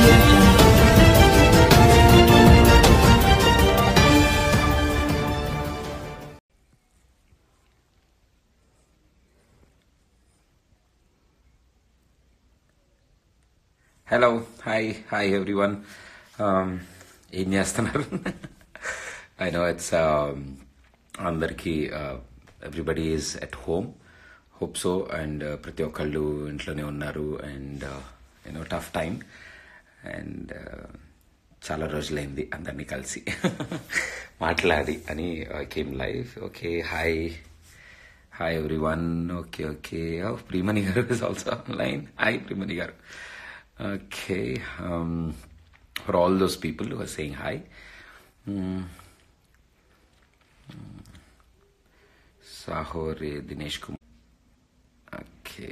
audio jungle. Hello hi hi everyone ఏం చేస్తున్నారు I know it's అందరికీ everybody is at home hope so and ప్రతి ఒక్కళ్ళు ఇంట్లోనే ఉన్నారు and you know tough time and చాలా రోజులైంది అందరినీ కలిసి మాట్లాడి అని came life okay hi hi everyone okay okay Priyamani garu is also online hi Priyamani garu okay for all those people who are saying hi Saahore Dinesh Kumar okay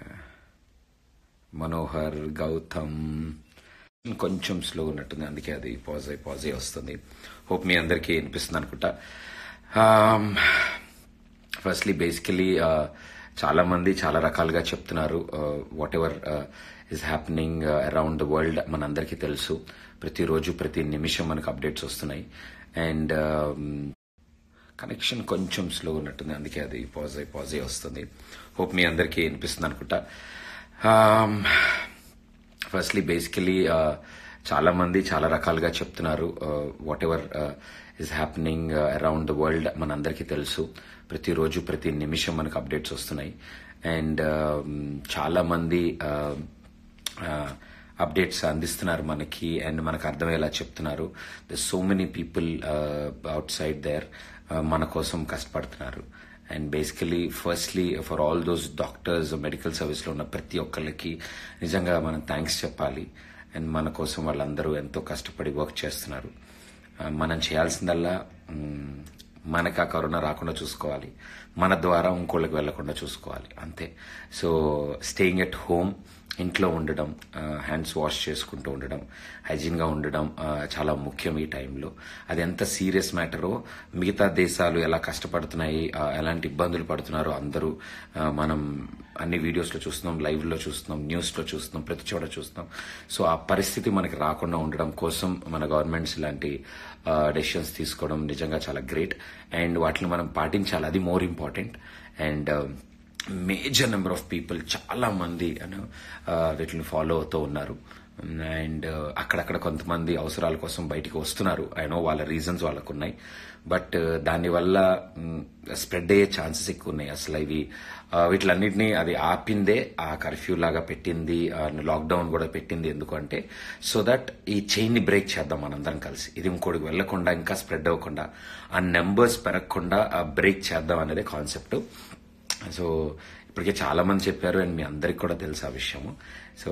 Manohar Gautam కొంచెం స్లో ఉన్నట్టుంది అందుకే అది పాజ్ అయి పాజ్ అయి వస్తుంది హోప్ మీ అందరికీ వినిపిస్తుంది అనుకుంటా ఫస్ట్లీ బేసికలీ చాలా మంది చాలా రకాలుగా చెప్తున్నారు whatever is happening around the world మనందరికీ తెలుసు ప్రతిరోజు ప్రతి నిమిషం మనకు అప్డేట్స్ వస్తున్నాయి అండ్ కనెక్షన్ కొంచెం స్లో ఉన్నట్టుంది అందుకే అది పాజ్ అయి పాజ్ అయి వస్తుంది హోప్ మీ అందరికీ వినిపిస్తుంది అనుకుంటా ఫస్ట్లీ బేసికలీ చాలా మంది చాలా రకాలుగా చెప్తున్నారు whatever is happening around the world మనందరికీ తెలుసు ప్రతిరోజు ప్రతి నిమిషం మనకు అప్డేట్స్ వస్తున్నాయి అండ్ చాలా మంది అప్డేట్స్ అందిస్తున్నారు మనకి అండ్ మనకు అర్థమయ్యేలా చెప్తున్నారు the so many people outside there మన కోసం కష్టపడుతున్నారు and basically firstly for all those doctors medical సర్వీస్లో ఉన్న ప్రతి ఒక్కరికి నిజంగా మనం థ్యాంక్స్ చెప్పాలి అండ్ మన కోసం వాళ్ళందరూ ఎంతో కష్టపడి వర్క్ చేస్తున్నారు మనం చేయాల్సిందల్లా మనకు ఆ కరోనా రాకుండా చూసుకోవాలి మన ద్వారా ఇంకోళ్ళకి వెళ్లకుండా చూసుకోవాలి అంతే సో స్టేయింగ్ ఎట్ హోమ్ ఇంట్లో ఉండడం హ్యాండ్స్ వాష్ చేసుకుంటూ ఉండడం హైజీన్గా ఉండడం చాలా ముఖ్యం ఈ టైంలో అది ఎంత సీరియస్ మ్యాటరో మిగతా దేశాలు ఎలా కష్టపడుతున్నాయి ఎలాంటి ఇబ్బందులు పడుతున్నారో అందరూ మనం అన్ని వీడియోస్లో చూస్తున్నాం లైవ్లో చూస్తున్నాం న్యూస్లో చూస్తున్నాం ప్రతి చోట చూస్తున్నాం సో ఆ పరిస్థితి మనకి రాకుండా ఉండడం కోసం మన గవర్నమెంట్స్ ఇలాంటి డెసిషన్స్ తీసుకోవడం నిజంగా చాలా గ్రేట్ అండ్ వాటిని మనం పాటించాలి అది more important and major number of people చాలా మంది వీటిని ఫాలో అవుతూ ఉన్నారు అండ్ అక్కడక్కడ కొంతమంది అవసరాల కోసం బయటికి వస్తున్నారు ఐ నో వాళ్ళ రీజన్స్ వాళ్ళకు ఉన్నాయి బట్ దానివల్ల స్ప్రెడ్ అయ్యే ఛాన్సెస్ ఎక్కువ ఉన్నాయి అసలు ఇవి వీటిలన్నింటినీ అది ఆపిందే ఆ కర్ఫ్యూ లాగా పెట్టింది లాక్డౌన్ కూడా పెట్టింది ఎందుకంటే సో దట్ ఈ చైన్ని బ్రేక్ చేద్దాం మనందరం కలిసి ఇది ఇంకోటికి వెళ్లకుండా ఇంకా స్ప్రెడ్ అవ్వకుండా ఆ నెంబర్స్ పెరగకుండా బ్రేక్ చేద్దాం అనేది కాన్సెప్ట్ సో ఇప్పటికే చాలా మంది చెప్పారు అండ్ మీ అందరికి కూడా తెలుసు ఆ విషయము సో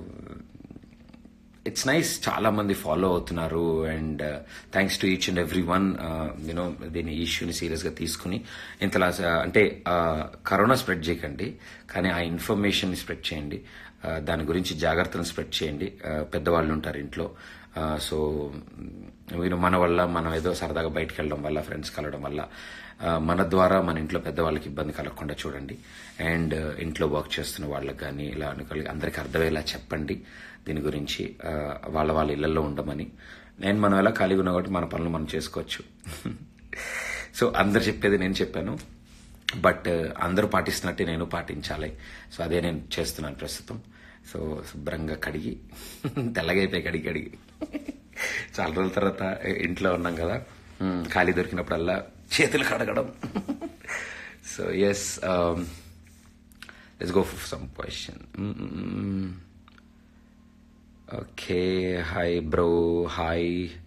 ఇట్స్ నైస్ చాలా మంది ఫాలో అవుతున్నారు and thanks to each and every one you know దీని ఇష్యూని సీరియస్గా తీసుకుని ఇంతలా అంటే కరోనా స్ప్రెడ్ చేయకండి కానీ ఆ ఇన్ఫర్మేషన్ స్ప్రెడ్ చేయండి దాని గురించి జాగ్రత్తలను స్ప్రెడ్ చేయండి పెద్దవాళ్ళు ఉంటారు ఇంట్లో సో మీరు మన వల్ల మనం ఏదో సరదాగా బయటకు వెళ్ళడం వల్ల ఫ్రెండ్స్ కలవడం వల్ల మన ద్వారా మన ఇంట్లో పెద్దవాళ్ళకి ఇబ్బంది కలగకుండా చూడండి అండ్ ఇంట్లో వర్క్ చేస్తున్న వాళ్ళకి కానీ ఇలా అనుకోవాలి అందరికీ అర్థమయ్యేలా చెప్పండి దీని గురించి వాళ్ళ వాళ్ళ ఇళ్లలో ఉండమని నేను మనం ఎలా ఖాళీగా ఉన్నా కాబట్టి మన పనులు మనం చేసుకోవచ్చు సో అందరు చెప్పేది నేను చెప్పాను బట్ అందరూ పాటిస్తున్నట్టే నేను పాటించాలి సో అదే నేను చేస్తున్నాను ప్రస్తుతం సో శుభ్రంగా కడిగి తెల్లగైపోయి కడిగి కడిగి చాలా రోజుల తర్వాత ఇంట్లో ఉన్నాం కదా ఖాళీ దొరికినప్పుడల్లా చేతులు కడగడం so yes let's go for some question okay hi bro hi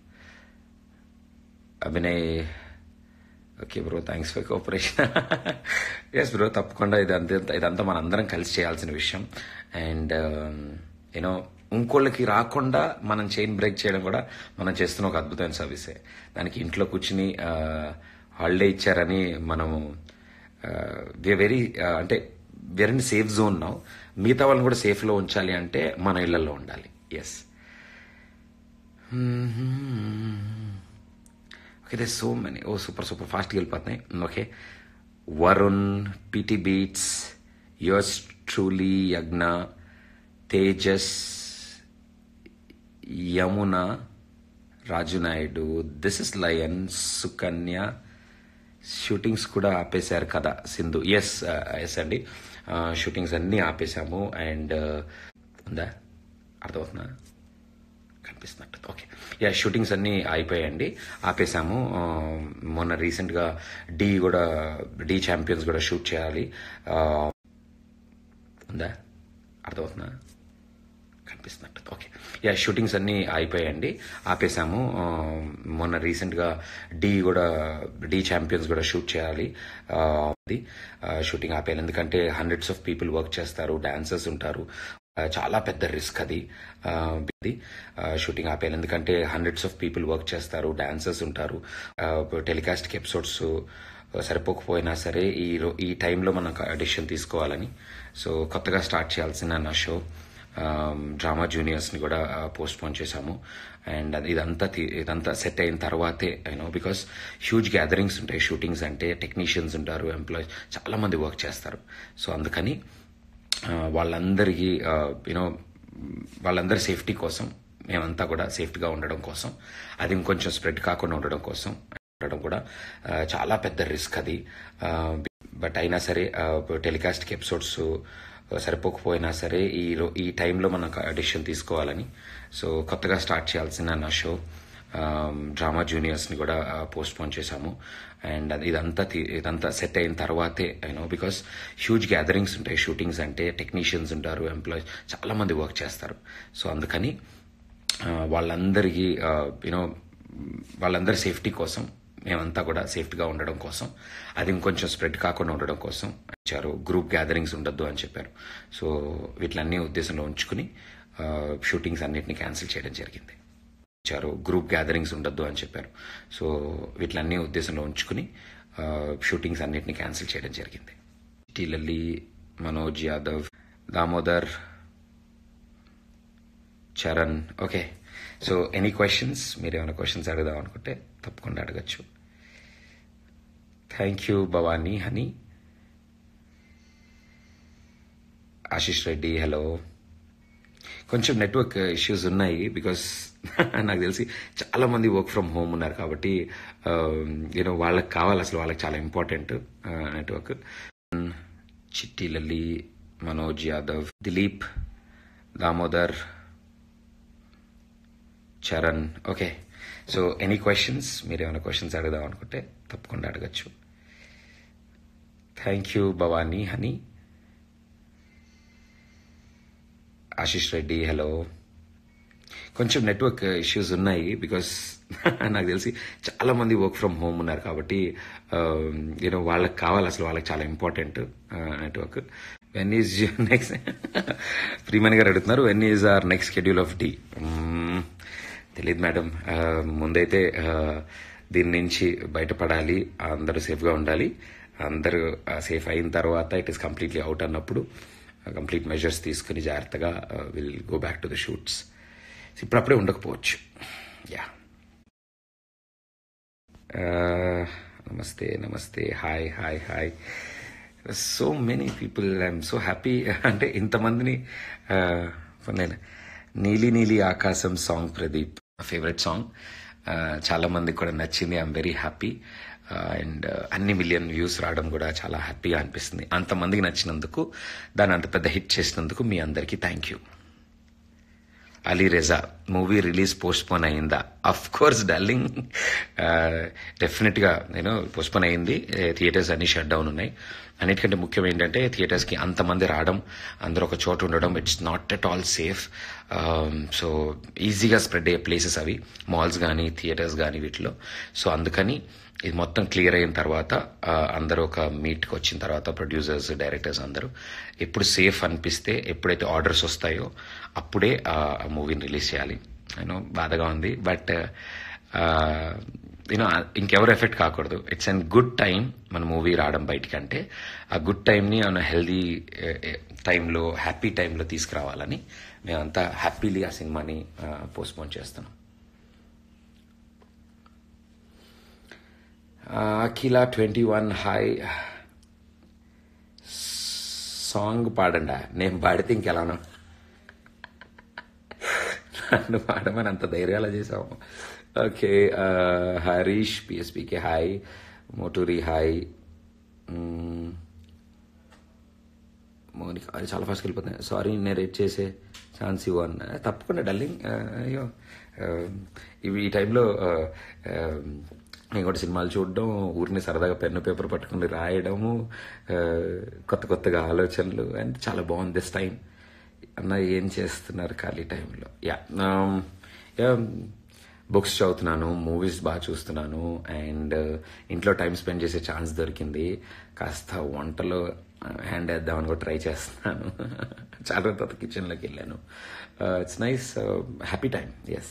Abhinay okay bro thanks for cooperation yes bro తప్పకుండా ఇదంతా ఇదంతా మనందరం కలిసి చేయాల్సిన విషయం అండ్ యూనో ఇంకోళ్ళకి రాకుండా మనం చైన్ బ్రేక్ చేయడం కూడా మనం చేస్తున్న ఒక అద్భుతమైన సర్వీసే దానికి ఇంట్లో కూర్చుని హాలిడే ఇచ్చారని మనము వెరీ అంటే వెరీ సేఫ్ జోన్ నావు మిగతా వాళ్ళని కూడా సేఫ్లో ఉంచాలి అంటే మన ఇళ్లలో ఉండాలి yes okay they so many oh super super ఫాస్ట్గా వెళ్ళిపోతున్నాయి okay Varun PT beats yours truly Yagna Tejas Yamuna Raju Naidu this is lion Sukanya shootings కూడా ఆపేశారు కదా సింధు ఎస్ ఎస్ అండి షూటింగ్స్ అన్నీ ఆపేశాము అండ్ ఉందా అర్థమవుతుందా కనిపిస్తున్నట్టు ఓకే యా షూటింగ్స్ అన్నీ అయిపోయాయండి ఆపేసాము ఆ, మొన్న రీసెంట్గా డి కూడా డి ఛాంపియన్స్ కూడా షూట్ చేయాలి ఆ, ఉందా అర్థమవుతుందా కనిపిస్తున్నట్టు ఓకే యా షూటింగ్స్ అన్నీ అయిపోయాయండి ఆపేసాము ఆ, మొన్న రీసెంట్గా డి కూడా డి ఛాంపియన్స్ కూడా షూట్ చేయాలి ఆ, అది ఆ, షూటింగ్ ఆపేయాలి ఎందుకంటే హండ్రెడ్స్ ఆఫ్ పీపుల్ వర్క్ చేస్తారు డాన్సర్స్ ఉంటారు ఆ, చాలా పెద్ద రిస్క్ అది ఆ, ఇది ఆ, షూటింగ్ ఆపేయాలి ఎందుకంటే హండ్రెడ్స్ ఆఫ్ పీపుల్ వర్క్ చేస్తారు డాన్సర్స్ ఉంటారు టెలికాస్ట్కి ఎపిసోడ్స్ సరిపోకపోయినా సరే ఈ రో- ఈ టైంలో మనం అడిషన్ తీసుకోవాలని సో కొత్తగా స్టార్ట్ చేయాల్సిన నా షో డ్రామా జూనియర్స్ని కూడా పోస్ట్ పోన్ చేశాము అండ్ అది ఇదంతా తీ- ఇదంతా సెట్ అయిన తర్వాతే యూనో బికాస్ హ్యూజ్ గ్యాదరింగ్స్ ఉంటాయి షూటింగ్స్ అంటే టెక్నీషియన్స్ ఉంటారు ఎంప్లాయీస్ చాలా మంది వర్క్ చేస్తారు సో అందుకని ఆ, వాళ్ళందరికీ యూనో వాళ్ళందరి సేఫ్టీ కోసం మేమంతా కూడా సేఫ్టీగా ఉండడం కోసం అది ఇంకొంచెం స్ప్రెడ్ కాకుండా ఉండడం కోసం ఉండడం కూడా ఆ, చాలా పెద్ద రిస్క్ అది బట్ అయినా సరే టెలికాస్ట్కి ఎపిసోడ్స్ సరిపోకపోయినా సరే ఈ రో- ఈ టైంలో మనం అడిషన్ తీసుకోవాలని సో కొత్తగా స్టార్ట్ చేయాల్సిన నా షో డ్రామా జూనియర్స్ని కూడా పోస్ట్ పోన్ చేశాము అండ్ అది ఇదంతా తీ- ఇదంతా సెట్ అయిన తర్వాతే యూనో బికాస్ హ్యూజ్ గ్యాదరింగ్స్ ఉంటాయి షూటింగ్స్ అంటే టెక్నీషియన్స్ ఉంటారు ఎంప్లాయీస్ చాలా మంది వర్క్ చేస్తారు సో అందుకని ఆ, వాళ్ళందరికీ యూనో వాళ్ళందరి సేఫ్టీ కోసం మేమంతా కూడా సేఫ్టీగా ఉండడం కోసం అది ఇంకొంచెం స్ప్రెడ్ కాకుండా ఉండడం కోసం ఇచ్చారు గ్రూప్ గ్యాదరింగ్స్ ఉండొద్దు అని చెప్పారు సో వీటిలన్నీ ఉద్దేశంలో ఉంచుకుని ఆ, షూటింగ్స్ అన్నిటిని క్యాన్సిల్ చేయడం జరిగింది ఇచ్చారు గ్రూప్ గ్యాదరింగ్స్ ఉండొద్దు అని చెప్పారు సో వీటిలన్నీ ఉద్దేశంలో ఉంచుకుని ఆ, షూటింగ్స్ అన్నిటిని క్యాన్సిల్ చేయడం జరిగింది T Lalli Manoj Yadav Damodar Charan okay so any questions మీరు ఏమైనా క్వశ్చన్స్ అడుగుదాం అనుకుంటే తప్పకుండా అడగచ్చు thank you Bhavani honey Ashish Reddy hello కొంచెం నెట్వర్క్ ఇష్యూస్ ఉన్నాయి బికాస్ నాకు తెలిసి చాలా మంది వర్క్ ఫ్రమ్ హోమ్ ఉన్నారు కాబట్టి యూనో వాళ్ళకి కావాలి అసలు వాళ్ళకి చాలా important network Chitti Lalli Manoj Yadav Dilip Damodar Charan okay so any questions మీరు ఏమైనా క్వశ్చన్స్ అడుగుదాం అనుకుంటే తప్పకుండా అడగచ్చు thank you Bhavani honey Ashish Reddy hello కొంచెం నెట్వర్క్ ఇష్యూస్ ఉన్నాయి బికాస్ నాకు తెలిసి చాలా మంది వర్క్ ఫ్రమ్ హోమ్ ఉన్నారు కాబట్టి యూనో వాళ్ళకి కావాలి అసలు వాళ్ళకి చాలా important network when is next Priyamani garu అడుగుతున్నారు when is our next schedule of the తెలియదు మేడం ముందైతే ఆ, దీని నుంచి బయటపడాలి అందరూ సేఫ్గా ఉండాలి అందరూ సేఫ్ అయిన తర్వాత ఇట్ ఈస్ కంప్లీట్లీ అవుట్ అన్నప్పుడు కంప్లీట్ మెజర్స్ తీసుకుని జాగ్రత్తగా will go back to the shoots ఇప్పుడప్పుడే ఉండకపోవచ్చు యా నమస్తే నమస్తే hi hi hi so many people I'm so happy అంటే ఇంతమందిని uh, నేను Neeli Neeli Aakasam song Pradeep favourite song చాలా మందికి కూడా నచ్చింది ఐఎమ్ వెరీ హ్యాపీ అండ్ అన్ని మిలియన్ వ్యూస్ రావడం కూడా చాలా హ్యాపీగా అనిపిస్తుంది అంతమందికి నచ్చినందుకు దాన్ని అంత పెద్ద హిట్ చేసినందుకు మీ అందరికీ thank you Ali Reza movie release postpone అయిందా అఫ్ కోర్స్ డార్లింగ్ డెఫినెట్ గా నేను పోస్ట్ పోన్ అయింది థియేటర్స్ అన్ని షట్ డౌన్ ఉన్నాయి అన్నిటికంటే ముఖ్యం ఏంటంటే థియేటర్స్ కి అంతమంది రావడం అందరూ ఒక చోట ఉండడం it's not at all safe so ఈజీగా స్ప్రెడ్ అయ్యే ప్లేసెస్ అవి మాల్స్ కానీ థియేటర్స్ కానీ వీటిలో సో అందుకని ఇది మొత్తం క్లియర్ అయిన తర్వాత ఆ, అందరూ ఒక మీట్కి వచ్చిన తర్వాత ప్రొడ్యూసర్స్ డైరెక్టర్స్ అందరూ ఎప్పుడు సేఫ్ అనిపిస్తే ఎప్పుడైతే ఆర్డర్స్ వస్తాయో అప్పుడే ఆ మూవీని రిలీజ్ చేయాలి యూనో బాధగా ఉంది బట్ యూనో ఇంకెవరు ఎఫెక్ట్ కాకూడదు ఇట్స్ అన్ గుడ్ టైం మన మూవీ రావడం బయటికి అంటే ఆ గుడ్ టైంని మన హెల్దీ టైంలో హ్యాపీ టైంలో తీసుకురావాలని మేమంతా హ్యాపీలీ ఆ సినిమాని పోస్ట్పోన్ చేస్తున్నాం Akhila twenty one hi song పాడండా నేను పాడితే ఇంకెలానో నన్ను పాడమని అంత ధైర్యాలు చేసాము ఓకే హరీష్ పిఎస్పికి hi Moturi hi hmm. Mounika అది చాలా ఫాస్ట్కి వెళ్ళిపోతుంది సారీ నేను రేట్ చేసే ఛాన్స్ ఇవ్వను తప్పకుండా డల్లింగ్ అయ్యో ఆ, ఇవి ఈ టైంలో ఆ, ఆ, నేను కూడా సినిమాలు చూడడం ఊరిని సరదాగా పెన్ను పేపర్ పట్టుకుని రాయడము ఆ, కొత్త కొత్తగా ఆలోచనలు అండ్ చాలా బాగుంది దిస్ టైం అన్న ఏం చేస్తున్నారు ఖాళీ టైంలో యా యా బుక్స్ చదువుతున్నాను మూవీస్ బాగా చూస్తున్నాను అండ్ ఇంట్లో టైం స్పెండ్ చేసే ఛాన్స్ దొరికింది కాస్త వంటలో హ్యాండ్ వేద్దామని కూడా ట్రై చేస్తున్నాను చాలా రోజుల తర్వాత కిచెన్లోకి వెళ్ళాను it's nice happy time yes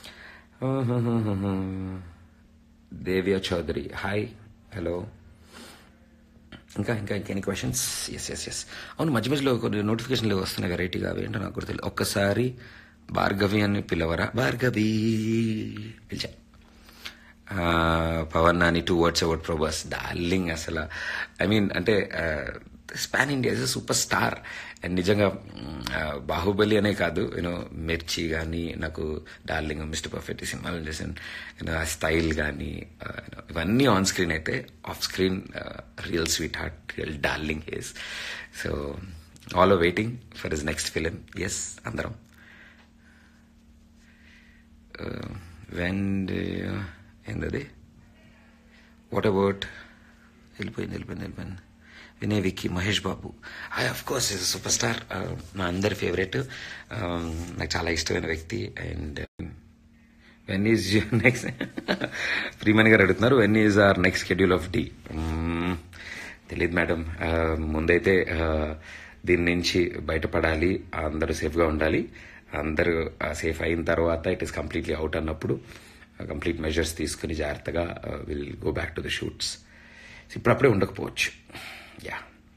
Devya Chowdary hi hello ఇంకా ఇంకా ఇంకెన్ని క్వశ్చన్స్ ఎస్ ఎస్ ఎస్ అవును మధ్య మధ్యలో కొన్ని నోటిఫికేషన్లు వస్తున్నాయి వెరైటీగా అవి ఏంటో నాకు గుర్తులేదు ఒక్కసారి భార్గవి అని పిలవరా భార్గవి పిలిచా ఆ, Pavan Nani two words award Prabhas darling అసలు ఐ మీన్ అంటే span India is superstar and నిజంగా మ్, ఆ, బాహుబలి అనే కాదు యూనో మిర్చి కానీ నాకు డార్లింగ్ మిస్టర్ పర్ఫెక్ట్ ఈ సినిమాలు చేసాను యూనో ఆ స్టైల్ కానీ ఇవన్నీ ఆన్ స్క్రీన్ అయితే off screen real sweetheart real darling he's so all waiting for his next film yes అందరం వెన్ ఏందది వాట్ అబౌట్ వెళ్ళిపోయింది వెళ్ళిపోయింది వెళ్ళిపోయింది Vinay Vicky Mahesh Babu I of course is superstar మా అందరి ఫేవరెట్ నాకు చాలా ఇష్టమైన వ్యక్తి and when is next Priyamani garu అడుగుతున్నారు when is our next schedule of the తెలియదు మేడం ముందైతే uh, దీని నుంచి బయటపడాలి అందరూ సేఫ్గా ఉండాలి అందరూ సేఫ్ అయిన తర్వాత ఇట్ ఈస్ కంప్లీట్లీ అవుట్ అన్నప్పుడు కంప్లీట్ మెజర్స్ తీసుకుని జాగ్రత్తగా will go back to the shoots ఇప్పుడప్పుడే ఉండకపోవచ్చు యా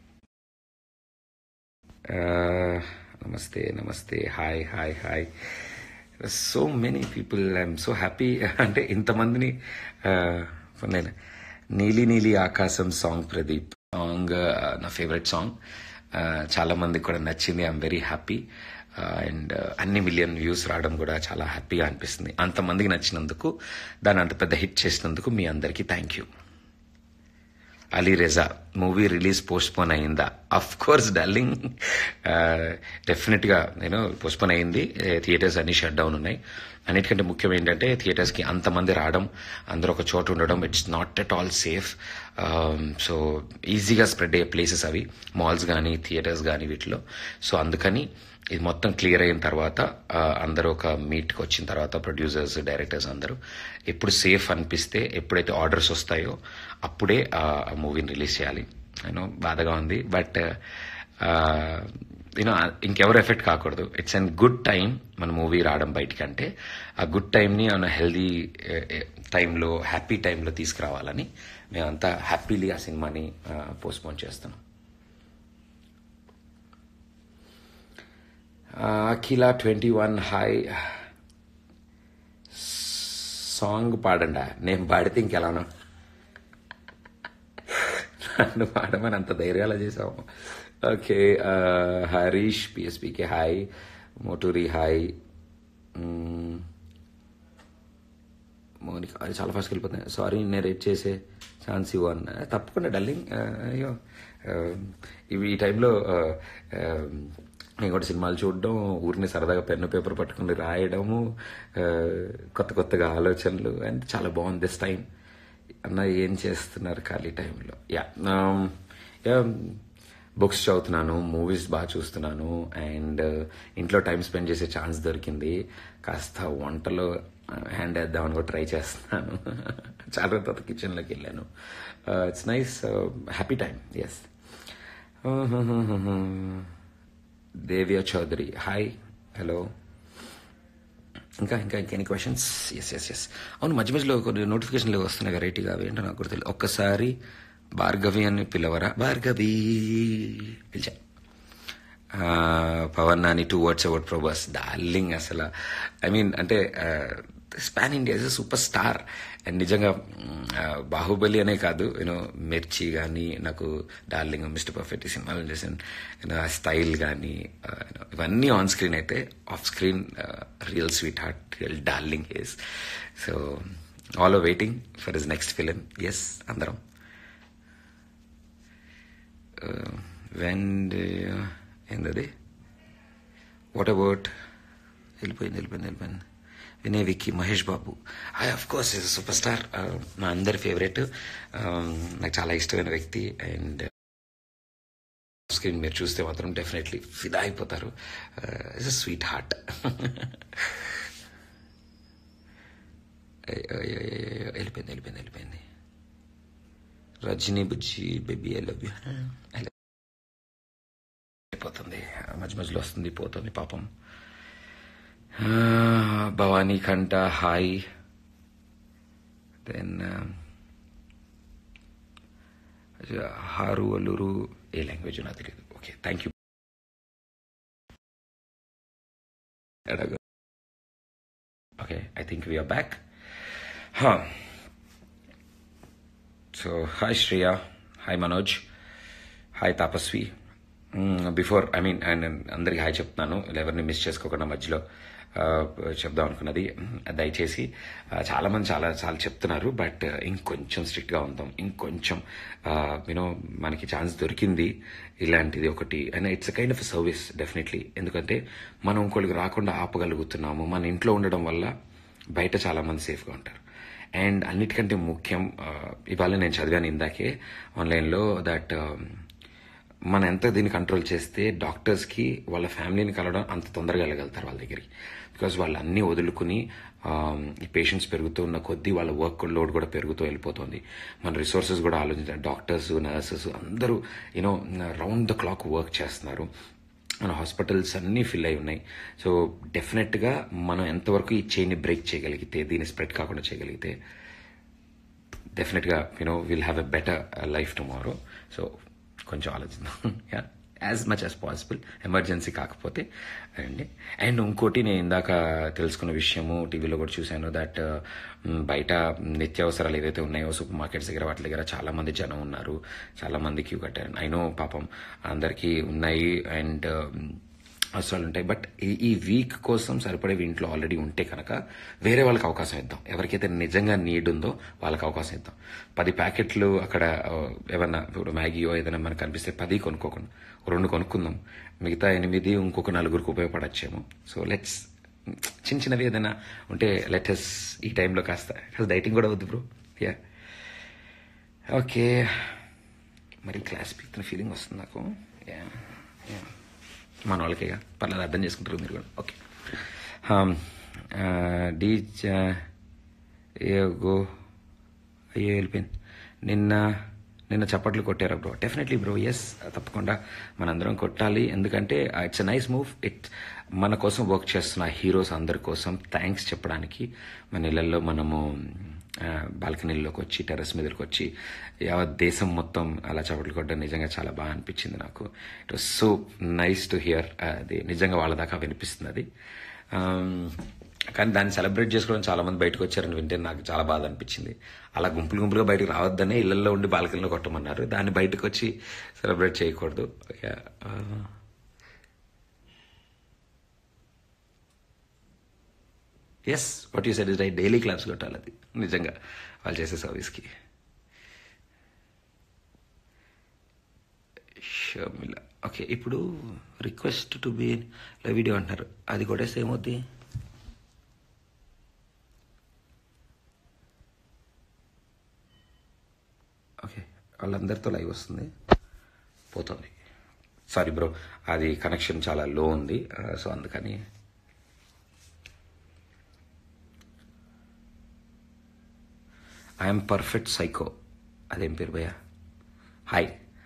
నమస్తే నమస్తే hi hi hi so many people I'm so happy అంటే ఇంతమందిని నేను నీలి నీలి ఆకాశం సాంగ్ ప్రదీప్ సాంగ్ నా ఫేవరెట్ సాంగ్ చాలా మందికి కూడా నచ్చింది ఐఎమ్ వెరీ హ్యాపీ అండ్ అన్ని మిలియన్ వ్యూస్ రావడం కూడా చాలా హ్యాపీగా అనిపిస్తుంది అంతమందికి నచ్చినందుకు దాన్ని అంత పెద్ద హిట్ చేసినందుకు మీ అందరికీ thank you Ali Reza movie release postpone అయిందా అఫ్ కోర్స్ డార్లింగ్ డెఫినెట్ గా నేను పోస్ట్ పోన్ అయింది థియేటర్స్ అన్ని షట్ డౌన్ ఉన్నాయి అన్నిటికంటే ముఖ్యం ఏంటంటే థియేటర్స్ కి అంతమంది రావడం అందరూ ఒక చోట ఉండడం it's not at all safe so ఈజీగా స్ప్రెడ్ అయ్యే ప్లేసెస్ అవి మాల్స్ కానీ థియేటర్స్ కానీ వీటిలో సో అందుకని ఇది మొత్తం క్లియర్ అయిన తర్వాత ఆ, అందరూ ఒక మీట్కి వచ్చిన తర్వాత ప్రొడ్యూసర్స్ డైరెక్టర్స్ అందరూ ఎప్పుడు సేఫ్ అనిపిస్తే ఎప్పుడైతే ఆర్డర్స్ వస్తాయో అప్పుడే ఆ మూవీని రిలీజ్ చేయాలి యూనో బాధగా ఉంది బట్ యూనో ఇంకెవరు ఎఫెక్ట్ కాకూడదు ఇట్స్ అన్ గుడ్ టైం మన మూవీ రావడం బయటికి అంటే ఆ గుడ్ టైంని మన హెల్దీ టైంలో హ్యాపీ టైంలో తీసుకురావాలని మేమంతా హ్యాపీలీ ఆ సినిమాని పోస్ట్పోన్ చేస్తున్నాం Akhila twenty one hi song పాడండా నేను పాడితే ఇంకెలానో నన్ను పాడమని అంత ధైర్యాలు చేసాము ఓకే హరీష్ పిఎస్పికి hi Moturi hi hmm. Mounika అది చాలా ఫాస్ట్కి వెళ్ళిపోతుంది సారీ నేను రేట్ చేసే ఛాన్స్ ఇవ్వను తప్పకుండా డల్లింగ్ అయ్యో ఆ, ఇవి ఈ టైంలో ఆ, ఆ, నేను కూడా సినిమాలు చూడడం ఊరిని సరదాగా పెన్ను పేపర్ పట్టుకుని రాయడము ఆ, కొత్త కొత్తగా ఆలోచనలు అండ్ చాలా బాగుంది దిస్ టైం అన్న ఏం చేస్తున్నారు ఖాళీ టైంలో యా యా బుక్స్ చదువుతున్నాను మూవీస్ బాగా చూస్తున్నాను అండ్ ఇంట్లో టైం స్పెండ్ చేసే ఛాన్స్ దొరికింది కాస్త వంటలో హ్యాండ్ వేద్దామని కూడా ట్రై చేస్తున్నాను చాలా రోజుల తర్వాత కిచెన్లోకి వెళ్ళాను it's nice happy time yes Devya Chowdary hi hello ఇంకా ఇంకా ఇంకెన్ని క్వశ్చన్స్ ఎస్ ఎస్ ఎస్ అవును మధ్య మధ్యలో కొన్ని నోటిఫికేషన్లు వస్తున్నాయి వెరైటీగా అవి ఏంటో నాకు గుర్తులేదు ఒక్కసారి భార్గవి అని పిలవరా భార్గవి పిలిచా ఆ, Pavan Nani two words award Prabhas darling అసలు ఐ మీన్ అంటే span India is superstar and నిజంగా మ్, ఆ, బాహుబలి అనే కాదు యూనో మిర్చి కానీ నాకు డార్లింగ్ మిస్టర్ పర్ఫెక్ట్ ఈ సినిమాలు చేసిన యూనో ఆ స్టైల్ కానీ ఇవన్నీ ఆన్ స్క్రీన్ అయితే off screen real sweetheart real darling he's so all waiting for his next film yes అందరం వెన్ ఏందది వాట్ అబౌట్ వెళ్ళిపోయింది వెళ్ళిపోయింది వెళ్ళిపోయింది Vinay Vicky Mahesh Babu I of course is superstar మా అందరి ఫేవరెట్ నాకు చాలా ఇష్టమైన వ్యక్తి అండ్ స్క్రీన్ మీరు చూస్తే మాత్రం డెఫినెట్లీ ఫిదా అయిపోతారు ఇస్ అ స్వీట్ హార్ట్ వెళ్ళిపోయింది వెళ్ళిపోయింది వెళ్ళిపోయింది రజనీ బుజ్జి బేబీ ఐ లవ్ యూ అయిపోతుంది మధ్య మధ్యలో వస్తుంది పోతుంది పాపం ఆ, భవానీ కంట హాయ్ దెన్ హారు అల్లూరు ఏ లాంగ్వేజ్ నాకు తెలియదు okay thank you okay I think we are back so hi Shreya hi Manoj hi తాపస్వి before I mean and అందరికి హాయ్ చెప్తున్నాను ఎవరిని మిస్ చేసుకోకుండా మధ్యలో ఆ, చెప్దాం అనుకున్నది దయచేసి ఆ, చాలా మంది చాలా చాలా చెప్తున్నారు బట్ ఇంకొంచెం స్ట్రిక్ట్గా ఉందాం ఇంకొంచెం యూనో మనకి ఛాన్స్ దొరికింది ఇలాంటిది ఒకటి and it's kind of service definitely ఎందుకంటే మనం ఇంకోళ్ళకి రాకుండా ఆపగలుగుతున్నాము మన ఇంట్లో ఉండడం వల్ల బయట చాలా మంది సేఫ్గా ఉంటారు అండ్ అన్నిటికంటే ముఖ్యం ఆ, ఇవాళ నేను చదివాను ఇందాకే ఆన్లైన్లో దట్ మనం ఎంత దీన్ని కంట్రోల్ చేస్తే డాక్టర్స్కి వాళ్ళ ఫ్యామిలీని కలవడం అంత తొందరగా వెళ్ళగలుగుతారు వాళ్ళ దగ్గరికి బికాజ్ వాళ్ళు అన్నీ వదులుకుని ఆ, ఈ పేషెంట్స్ పెరుగుతూ ఉన్న కొద్దీ వాళ్ళ వర్క్ లోడ్ కూడా పెరుగుతూ వెళ్ళిపోతుంది మన రిసోర్సెస్ కూడా ఆలోచించాలి డాక్టర్స్ నర్సెస్ అందరూ you know round the clock work చేస్తున్నారు మన హాస్పిటల్స్ అన్నీ ఫిల్ అయి ఉన్నాయి సో డెఫినెట్గా మనం ఎంతవరకు ఈ చైన్ని బ్రేక్ చేయగలిగితే దీన్ని స్ప్రెడ్ కాకుండా చేయగలిగితే డెఫినెట్గా you know will have a better life tomorrow so కొంచెం ఆలోచిద్దాం as much as possible emergency కాకపోతే అండి అండ్ ఇంకోటి నేను ఇందాక తెలుసుకున్న విషయము టీవీలో కూడా చూశాను దట్ బయట నిత్యావసరాలు ఏదైతే ఉన్నాయో సూపర్ మార్కెట్స్ దగ్గర వాటి దగ్గర చాలా మంది జనం ఉన్నారు చాలా మంది క్యూ కట్టారు ఐ నో పాపం అందరికీ ఉన్నాయి అండ్ అవసరాలు ఉంటాయి బట్ ఈ ఈ వీక్ కోసం సరిపడేవి ఇంట్లో ఆల్రెడీ ఉంటే కనుక వేరే వాళ్ళకి అవకాశం ఇద్దాం ఎవరికైతే నిజంగా నీడ్ ఉందో వాళ్ళకి అవకాశం ఇద్దాం పది ప్యాకెట్లు అక్కడ ఆ, ఏమన్నా ఇప్పుడు మ్యాగీయో ఏదైనా మనకు కనిపిస్తే పది కొనుక్కోకుండా ఓ రెండు కొనుక్కుందాం మిగతా ఎనిమిది ఇంకొక నలుగురికి ఉపయోగపడచ్చేమో సో లెట్స్ చిన్న చిన్నవి ఏదైనా ఉంటే లెటెస్ ఈ టైంలో కాస్త డైటింగ్ కూడా వద్దు బ్రో యా ఓకే మరి క్లాస్ పీక్తున్న ఫీలింగ్ వస్తుంది నాకు యా యా మన వాళ్ళకేగా పర్లేదు అర్థం చేసుకుంటారు మీరు కూడా ఓకే డీ ఏగో అయ్యో వెళ్ళిపోయింది నిన్న నిన్న చప్పట్లు కొట్టారా బ్రో డెఫినెట్లీ బ్రో ఎస్ తప్పకుండా మనందరం కొట్టాలి ఎందుకంటే it's a nice move it మన కోసం వర్క్ చేస్తున్న హీరోస్ అందరి కోసం థ్యాంక్స్ చెప్పడానికి మన ఇళ్లలో మనము బాల్కనీలోకి వచ్చి టెర్రస్ మీదకి వచ్చి యావత్ దేశం మొత్తం అలా చప్పట్లు కొట్టడం నిజంగా చాలా బాగా అనిపించింది నాకు it was so nice to hear అది నిజంగా వాళ్ళ దాకా వినిపిస్తుంది అది Um, కానీ దాన్ని సెలబ్రేట్ చేసుకోవడం చాలా మంది బయటకు వచ్చారని వింటే నాకు చాలా బాధ అనిపించింది అలా గుంపులు గుంపులుగా బయటకు రావద్దనే ఇళ్లలో ఉండి బాల్కనీలో కొట్టమన్నారు దాన్ని బయటకు వచ్చి సెలబ్రేట్ చేయకూడదు yes what you said is right daily claps కొట్టాలి అది నిజంగా వాళ్ళు చేసే సర్వీస్కి షర్మిల ఓకే ఇప్పుడు request to be live video అంటున్నారు అది కొట్టేస్తే ఏమవుద్ది ఓకే వాళ్ళందరితో లైవ్ వస్తుంది పోతుంది సారీ బ్రో అది కనెక్షన్ చాలా లో ఉంది సో అందుకని ఐఎమ్ పర్ఫెక్ట్ సైకో అదేం పేరు భయ్యా హాయ్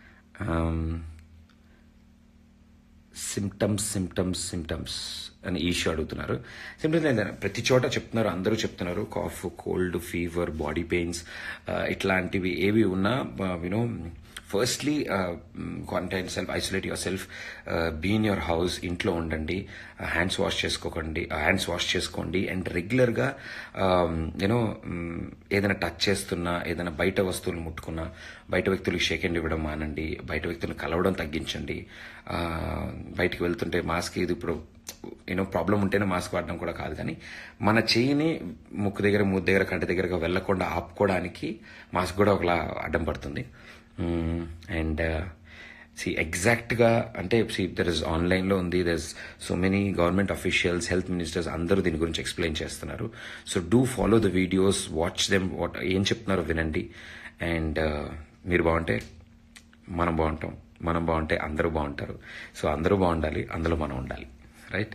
సిమ్టమ్స్ సిమ్టమ్స్ సిమ్టమ్స్ అని ఈషు అడుగుతున్నారు సిమ్టమ్స్ లేదు ప్రతి చోట చెప్తున్నారు అందరూ చెప్తున్నారు cough cold fever body pains ఇట్లాంటివి ఏవి ఉన్నా you know firstly quarantine self isolate your yourself be in your house ఇంట్లో ఉండండి హ్యాండ్స్ వాష్ చేసుకోకండి హ్యాండ్స్ వాష్ చేసుకోండి అండ్ రెగ్యులర్గా యూనో ఏదైనా టచ్ చేస్తున్నా ఏదైనా బయట వస్తువులు ముట్టుకున్నా బయట వ్యక్తులకు షేక్ హ్యాండ్ ఇవ్వడం మానండి బయట వ్యక్తులను కలవడం తగ్గించండి ఆ, బయటికి వెళ్తుంటే మాస్క్ ఇది ఇప్పుడు యూనో ప్రాబ్లం ఉంటేనే మాస్క్ వాడడం కూడా కాదు కానీ మన చేయిని ముక్కు దగ్గర మూతి దగ్గర కంటి దగ్గరగా వెళ్లకుండా ఆపుకోవడానికి మాస్క్ కూడా ఒకలా అడ్డం పడుతుంది అండ్ సి ఎగ్జాక్ట్గా అంటే సి దర్ ఇస్ ఆన్లైన్లో ఉంది there is so many government officials health ministers అందరూ దీని గురించి ఎక్స్ప్లెయిన్ చేస్తున్నారు so do follow the videos watch them what ఏం చెప్తున్నారో వినండి అండ్ మీరు బాగుంటే మనం బాగుంటాం మనం బాగుంటే అందరూ బాగుంటారు సో అందరూ బాగుండాలి అందులో మనం ఉండాలి రైట్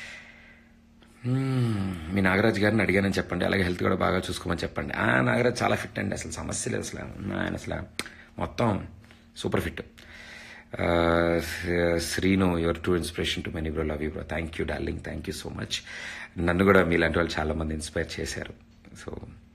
మ్మ్. మీ నాగరాజ్ గారిని అడిగానని చెప్పండి అలాగే హెల్త్ కూడా బాగా చూసుకోమని చెప్పండి ఆ నాగరాజ్ చాలా ఫిట్ అండి అసలు సమస్య లేదు అసలు ఆయన అసలు మొత్తం super fit Srinu your too inspiration to many bro love you bro thank you darling thank you so much నన్ను కూడా మీలాంటి వాళ్ళు చాలా మంది ఇన్స్పైర్ చేశారు so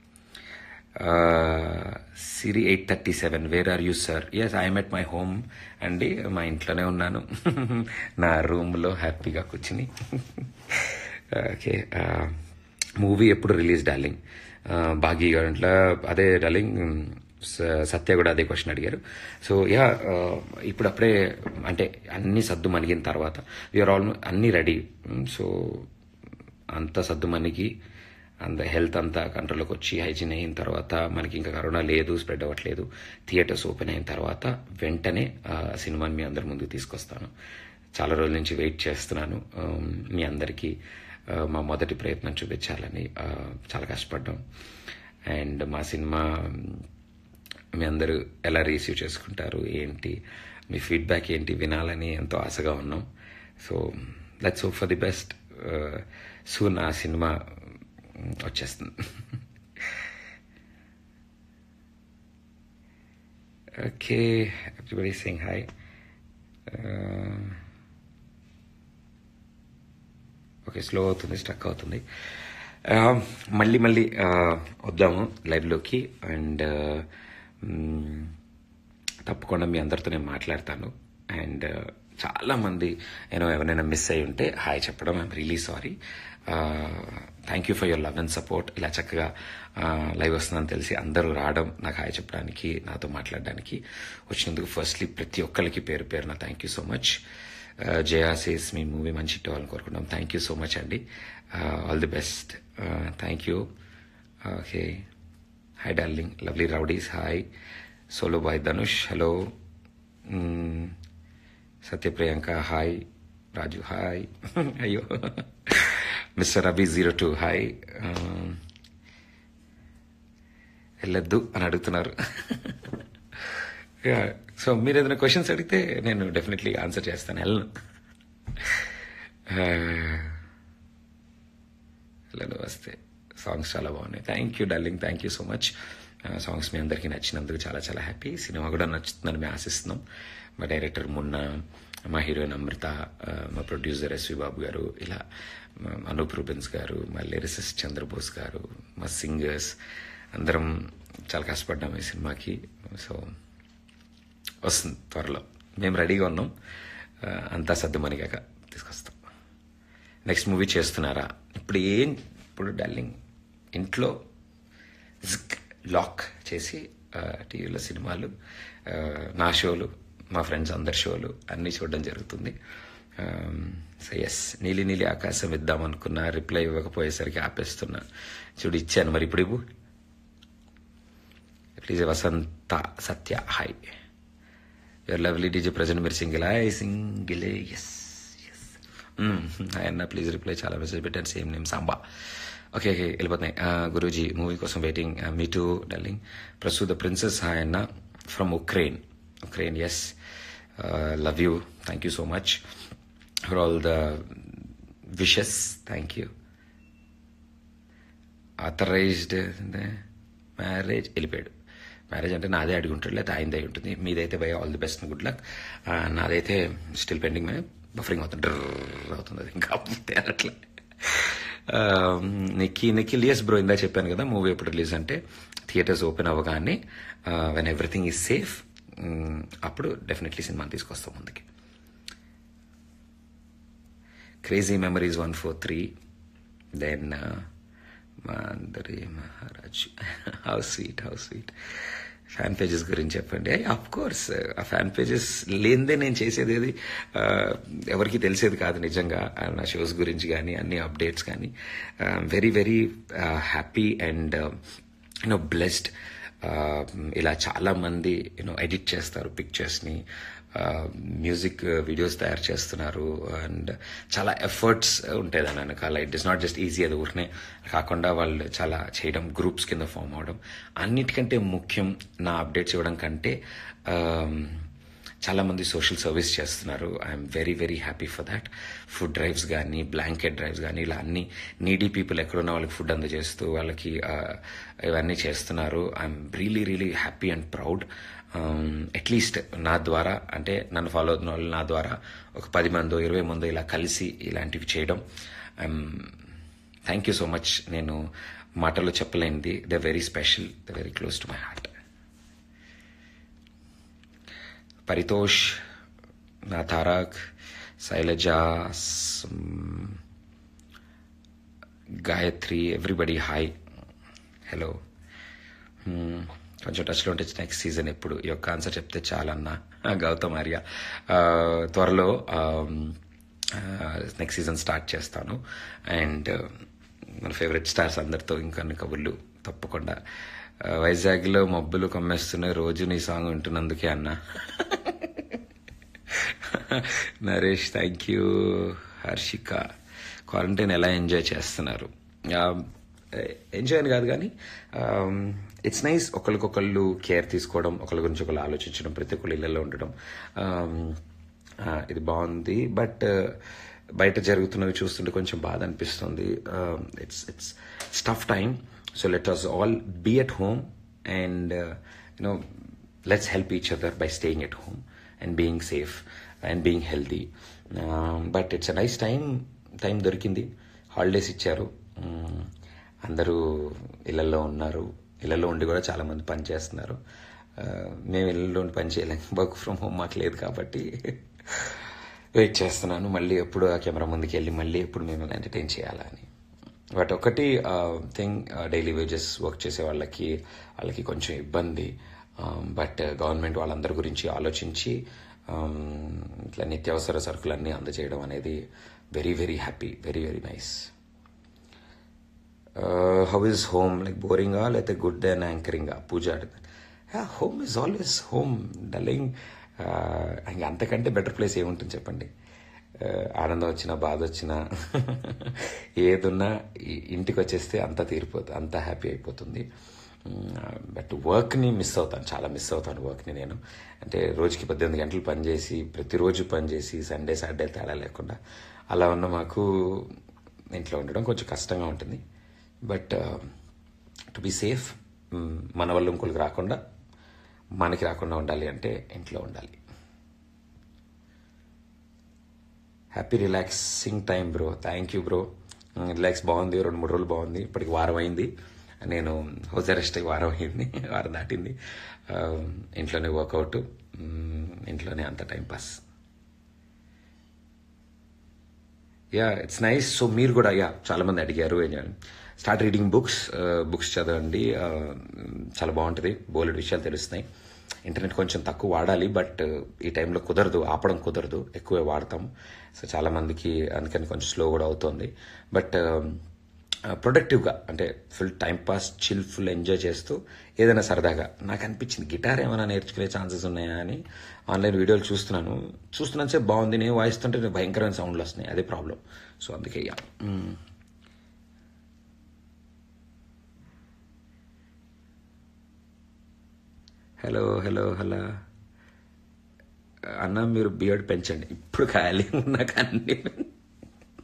Siri eight thirty seven where are you sir yes I'm at my home అండి మా ఇంట్లోనే ఉన్నాను నా రూమ్లో హ్యాపీగా కూర్చుని ఓకే మూవీ ఎప్పుడు రిలీజ్ డార్లింగ్ బాగీ గంటల అదే డార్లింగ్ స- సత్య కూడా అదే క్వశ్చన్ అడిగారు సో యా ఇప్పుడు అప్పుడే అంటే అన్ని సర్దు మనిగిన తర్వాత వీఆర్ ఆల్ అన్నీ రెడీ సో అంత సర్దు మనకి అంత హెల్త్ అంతా కంట్రోల్లోకి వచ్చి హైజీన్ అయిన తర్వాత మనకి ఇంకా కరోనా లేదు స్ప్రెడ్ అవ్వట్లేదు థియేటర్స్ ఓపెన్ అయిన తర్వాత వెంటనే ఆ, సినిమాని మీ అందరి ముందుకు తీసుకొస్తాను చాలా రోజుల నుంచి వెయిట్ చేస్తున్నాను ఆమ్, మీ అందరికీ ఆ, మా మొదటి ప్రయత్నం చూపించాలని ఆ, చాలా కష్టపడ్డాం అండ్ మా సినిమా మీ అందరూ ఎలా రిసీవ్ చేసుకుంటారు ఏంటి మీ ఫీడ్బ్యాక్ ఏంటి వినాలని ఎంతో ఆశగా ఉన్నాం so let's hope for the best soon ఆ సినిమా మ్, వచ్చేస్తుంది okay everybody sing hi okay slow అవుతుంది స్టక్ అవుతుంది ఆ, మళ్ళీ మళ్ళీ ఆ, వద్దాము లైవ్లోకి అండ్ తప్పకుండా మీ అందరితో నేను మాట్లాడతాను అండ్ చాలా మంది నేను ఎవరైనా మిస్ అయి ఉంటే హాయ్ చెప్పడం I'm really sorry thank you for your love and support ఇలా చక్కగా లైవ్ వస్తుందని తెలిసి అందరూ రావడం నాకు హాయ్ చెప్పడానికి నాతో మాట్లాడడానికి వచ్చినందుకు ఫస్ట్లీ ప్రతి ఒక్కరికి పేరు పేరున thank you so much Jaya says మీ మూవీ మంచి హిట్ అవ్వాలని కోరుకుంటాం థ్యాంక్ యూ సో మచ్ అండి all the best thank you okay hi darling lovely rowdies hi solo boy Dhanush hello Satyapriyanka hi Raju hi అయ్యో mister Ravi zero two hi వెళ్ళొద్దు అని అడుగుతున్నారు so మీరు ఏదైనా క్వశ్చన్స్ అడిగితే నేను డెఫినెట్లీ ఆన్సర్ చేస్తాను వెళ్ళను హలో వస్తే సాంగ్స్ చాలా బాగున్నాయి thank you darling thank you so much songs మీ అందరికీ నచ్చినందుకు చాలా చాలా హ్యాపీ సినిమా కూడా నచ్చుతుందని మేము ఆశిస్తున్నాం మా డైరెక్టర్ మున్న మా హీరోయిన్ అమృత ఆ, మా ప్రొడ్యూసర్ ఎస్వి బాబు గారు ఇలా మా అనూప్ రూబెన్స్ గారు మా లిరిసిస్ట్ చంద్రబోస్ గారు మా సింగర్స్ అందరం చాలా కష్టపడ్డాం ఈ సినిమాకి సో వస్తుంది త్వరలో మేము రెడీగా ఉన్నాం ఆ, అంతా సర్దుమనిగాక తీసుకొస్తాం నెక్స్ట్ మూవీ చేస్తున్నారా ఇప్పుడు ఏం ఇప్పుడు డార్లింగ్ ఇంట్లో జిక్ లాక్ చేసి ఆ, టీవీలో సినిమాలు ఆ, నా షోలు మా ఫ్రెండ్స్ అందరి షోలు అన్నీ చూడడం జరుగుతుంది సో ఎస్ నీలి నీలి ఆకాశం ఇద్దాం అనుకున్నా రిప్లై ఇవ్వకపోయేసరికి ఆపేస్తున్నా చూడు ఇచ్చాను మరి ఇప్పుడు ఇవ్వు please Vasantha Satya hi your lovely DJ present మీరు సింగిల్ హాయ్ సింగిలే ఎస్ ఎస్ హాయ్ అన్న ప్లీజ్ రిప్లై చాలా మెసేజ్ పెట్టాను same name Samba okay okay వెళ్ళిపోతున్నాయి గురూజీ మూవీ కోసం వెయిటింగ్ మీ టూ డార్లింగ్ ప్రస్తుత ప్రిన్సెస్ హాయ్ అన్న from Ukraine Ukraine yes love you thank you so much for all the wishes thank you authorised marriage వెళ్ళిపోయాడు marriage అంటే నాదే అడిగి ఉంటాడు లేదా ఆయనదే అయి ఉంటుంది మీదైతే bye all the best good luck నాదైతే స్టిల్ పెండింగ్ మే బఫరింగ్ అవుతుంది డ్రర్ అవుతుంది అది ఇంకా తేరట్లే నిక్కి నిఖిల్ ఎస్ బ్రో ఇందా చెప్పాను కదా మూవీ ఎప్పుడు రిలీజ్ అంటే థియేటర్స్ ఓపెన్ అవ్వగానే వెన్ ఎవ్రీథింగ్ ఈజ్ సేఫ్ మ్, అప్పుడు డెఫినెట్లీ సినిమాని తీసుకొస్తాం ముందుకి crazy memories one four three then మాందరి Maharaj how sweet how sweet fan pages గురించి చెప్పండి అఫ్ కోర్స్ ఆ ఫ్యాన్ పేజెస్ లేనిదే నేను చేసేది ఏది ఆ, ఎవరికి తెలిసేది కాదు నిజంగా ఆ, నా షోస్ గురించి కానీ అన్ని అప్డేట్స్ కానీ very very happy and you know blessed ఇలా చాలా మంది యూనో ఎడిట్ చేస్తారు పిక్చర్స్ని మ్యూజిక్ వీడియోస్ తయారు చేస్తున్నారు అండ్ చాలా ఎఫర్ట్స్ ఉంటాయి దాని వెనకాల it is not just easy అది ఊరినే కాకుండా వాళ్ళు చాలా చేయడం గ్రూప్స్ కింద ఫామ్ అవడం అన్నిటికంటే ముఖ్యం నా అప్డేట్స్ ఇవ్వడం కంటే um, చాలా మంది సోషల్ సర్వీస్ చేస్తున్నారు I'm very very happy for that food drives కానీ బ్లాంకెట్ డ్రైవ్స్ కానీ ఇలా అన్ని నీడీ పీపుల్ ఎక్కడున్న వాళ్ళకి ఫుడ్ అందజేస్తూ వాళ్ళకి ఆ, ఇవన్నీ చేస్తున్నారు I'm really really happy and proud at least నా ద్వారా అంటే నన్ను ఫాలో అవుతున్న వాళ్ళు నా ద్వారా ఒక పది మందో ఇరవై మందో ఇలా కలిసి ఇలాంటివి చేయడం I'm thank you so much నేను మాటలో చెప్పలేనిది the very special the very close to my heart Paritosh నా తారక్ శైలజ స్- Gayatri everybody hi hello Hmm, కొంచెం టచ్లో ఉంటే నెక్స్ట్ సీజన్ ఎప్పుడు ఈ యొక్క ఆన్సర్ చెప్తే చాలన్నా గౌతమ్ ఆర్య ఆ, త్వరలో నెక్స్ట్ సీజన్ స్టార్ట్ చేస్తాను అండ్ మన ఫేవరెట్ స్టార్స్ అందరితో ఇంకొన్ని కబుర్లు తప్పకుండా ఆ, వైజాగ్లో మబ్బులు కమ్మేస్తున్నాయి రోజు నీ సాంగ్ వింటున్నందుకే అన్నా Naresh thank you Harshika quarantine ఎలా ఎంజాయ్ చేస్తున్నారు ఎంజాయ్ అని కాదు కానీ ఇట్స్ నైస్ ఒకరికొకళ్ళు కేర్ తీసుకోవడం ఒకరి గురించి ఒకళ్ళు ఆలోచించడం ప్రతి ఒక్కళ్ళు ఇళ్ళల్లో ఉండడం Um, ఆ, ఇది బాగుంది బట్ బయట జరుగుతున్నవి చూస్తుంటే కొంచెం బాధ అనిపిస్తుంది it's it's it's tough time so let us all be at home and you know let's help each other by staying at home and being safe and being healthy but it's a nice time time దొరికింది holidays ఇచ్చారు Um, అందరూ ఇళ్లలో ఉన్నారు ఇళ్లలో ఉండి కూడా చాలా మంది పని చేస్తున్నారు Uh, మేము ఇళ్ళలో ఉండి పని చేయలేం వర్క్ ఫ్రమ్ హోమ్ మాకు లేదు కాబట్టి వెయిట్ చేస్తున్నాను మళ్ళీ ఎప్పుడు ఆ కెమెరా ముందుకు వెళ్ళి మళ్ళీ ఎప్పుడు మిమ్మల్ని ఎంటర్టైన్ చేయాలని బట్ ఒకటి థింగ్ డైలీ వేజెస్ వర్క్ చేసే వాళ్ళకి వాళ్ళకి కొంచెం ఇబ్బంది బట్ గవర్నమెంట్ వాళ్ళందరి గురించి ఆలోచించి um, ఇట్లా నిత్యావసర సరుకులన్నీ అందజేయడం అనేది very very happy very very nice how is home like బోరింగా లేకపోతే గుడ్ అండ్ యాంకరింగా Pooja home is always home డల్లింగ్ ఇంకా అంతకంటే బెటర్ ప్లేస్ ఏముంటుంది చెప్పండి Uh, ఆనందం వచ్చినా బాధ వచ్చినా ఏదున్నా ఈ- ఇంటికి వచ్చేస్తే అంతా తీరిపోతుంది అంతా హ్యాపీ అయిపోతుంది బట్ వర్క్ని మిస్ అవుతాను చాలా మిస్ అవుతాను వర్క్ని నేను అంటే రోజుకి పద్దెనిమిది గంటలు పనిచేసి ప్రతిరోజు పనిచేసి సండే సాటర్డే తేడా లేకుండా అలా ఉన్న మాకు ఇంట్లో ఉండడం కొంచెం కష్టంగా ఉంటుంది బట్ టు బి సేఫ్ మన వల్ల ఇంకోళ్ళకి రాకుండా మనకి రాకుండా ఉండాలి అంటే ఇంట్లో ఉండాలి happy relaxing time bro thank you bro relax బాగుంది రెండు మూడు రోజులు బాగుంది ఇప్పటికి వారం అయింది నేను హౌస్ అరెస్ట్ వారం అయింది వారం దాటింది ఆ, ఇంట్లోనే వర్కౌట్ ఇంట్లోనే అంత time pass yeah it's nice so మీరు కూడా యా చాలా మంది అడిగారు స్టార్ట్ రీడింగ్ బుక్స్ బుక్స్ చదవండి ఆ, చాలా బాగుంటుంది బోలెడు విషయాలు తెలుస్తున్నాయి ఇంటర్నెట్ కొంచెం తక్కువ వాడాలి బట్ ఈ టైంలో కుదరదు ఆపడం కుదరదు ఎక్కువే వాడతాం సో చాలా మందికి అందుకని కొంచెం స్లో కూడా అవుతుంది బట్ ప్రొడక్టివ్గా అంటే full time pass chill full enjoy చేస్తూ ఏదైనా సరదాగా నాకు అనిపించింది గిటార్ ఏమైనా నేర్చుకునే ఛాన్సెస్ ఉన్నాయా అని ఆన్లైన్ వీడియోలు చూస్తున్నాను చూస్తున్నాను సేపు బాగుంది నేను వాయిస్తుంటే భయంకరమైన సౌండ్లు వస్తున్నాయి అదే ప్రాబ్లం సో అందుకే yeah hmm. Hello hello hello అన్న మీరు బియర్డ్ పెంచండి ఇప్పుడు ఖాళీ నాకు అన్ని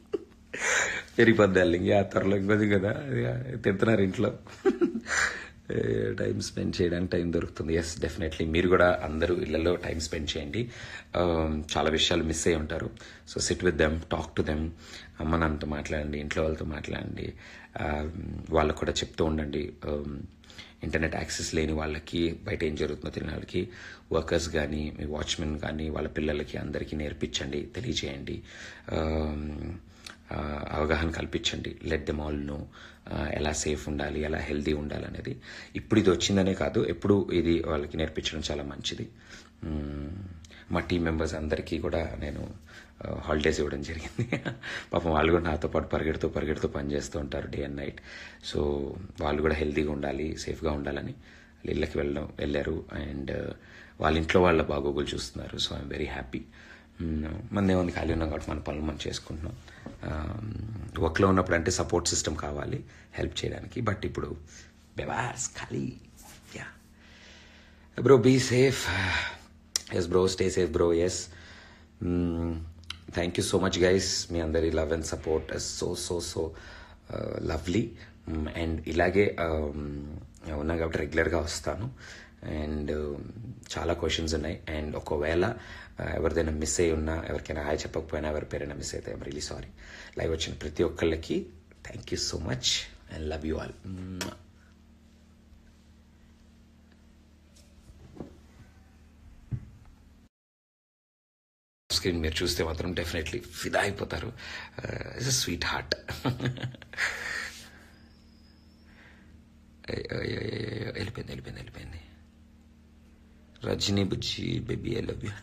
పెరిగిపోద్ది ఇంకా త్వరలో ఇంకొద్ది కదా ఇక తిడుతున్నారు ఇంట్లో టైం స్పెండ్ చేయడానికి టైం దొరుకుతుంది ఎస్ డెఫినెట్లీ మీరు కూడా అందరూ ఇళ్లలో టైం స్పెండ్ చేయండి Um, చాలా విషయాలు మిస్ అయ్యి ఉంటారు so sit with them talk to them అమ్మ నాన్నతో మాట్లాడండి ఇంట్లో వాళ్ళతో మాట్లాడండి Um, వాళ్ళకు కూడా చెప్తూ ఉండండి Um, ఇంటర్నెట్ యాక్సెస్ లేని వాళ్ళకి బయట ఏం జరుగుతుందో తెలియని వాళ్ళకి వర్కర్స్ కానీ మీ వాచ్మెన్ కానీ వాళ్ళ పిల్లలకి అందరికీ నేర్పించండి తెలియజేయండి Um, ఆ, అవగాహన కల్పించండి లెట్ దెమ్ ఆల్ నో ఎలా సేఫ్ ఉండాలి ఎలా హెల్దీ ఉండాలి అనేది ఇప్పుడు ఇది వచ్చిందనే కాదు ఎప్పుడు ఇది వాళ్ళకి నేర్పించడం చాలా మంచిది మ్మ్. మా టీం మెంబర్స్ అందరికీ కూడా నేను హాలిడేస్ ఇవ్వడం జరిగింది పాపం వాళ్ళు కూడా నాతో పాటు పరిగెడుతూ పరిగెడుతూ పనిచేస్తూ ఉంటారు డే అండ్ నైట్ సో వాళ్ళు కూడా హెల్తీగా ఉండాలి సేఫ్గా ఉండాలని వాళ్ళ ఇళ్ళకి వెళ్ళడం వెళ్ళారు అండ్ వాళ్ళ ఇంట్లో వాళ్ళ బాగోగులు చూస్తున్నారు సో ఐఎమ్ వెరీ హ్యాపీ మన ఏముంది ఖాళీ ఉన్నాం కాబట్టి మన పనులు మనం చేసుకుంటున్నాం వర్క్లో ఉన్నప్పుడు అంటే సపోర్ట్ సిస్టమ్ కావాలి హెల్ప్ చేయడానికి బట్ ఇప్పుడు బెవాస్ ఖాళీ yeah bro be safe yes bro stay safe bro yes thank you so much guys మీ అందరి love and support so so so lovely and ఇలాగే um, ఉన్నా కాబట్టి రెగ్యులర్గా వస్తాను అండ్ చాలా క్వశ్చన్స్ ఉన్నాయి అండ్ ఒకవేళ uh, ఎవరిదైనా మిస్ అయి ఉన్నా ఎవరికైనా హాయ్ చెప్పకపోయినా ఎవరి పేరైనా మిస్ అయితే ఐమ్ రియలీ సారీ లైవ్ వచ్చిన ప్రతి ఒక్కళ్ళకి thank you so much and love you all screen మీరు చూస్తే మాత్రం డెఫినెట్లీ ఫిదా అయిపోతారు ఇట్స్ అ స్వీట్ హార్ట్ వెళ్ళిపోయింది వెళ్ళిపోయింది వెళ్ళిపోయింది రజనీ బుజ్జి బేబీ ఐ లవ్ యూ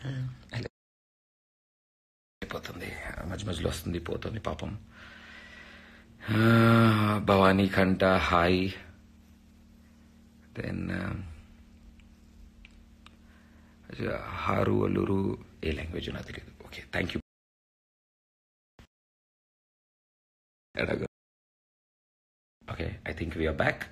అయిపోతుంది మధ్య మధ్యలో వస్తుంది పోతుంది పాపం ఆ, భవానీ కంట హాయ్ దెన్ హారు అల్లూరు ఏ లాంగ్వేజ్ నాకు తెలియదు okay thank you okay I think we are back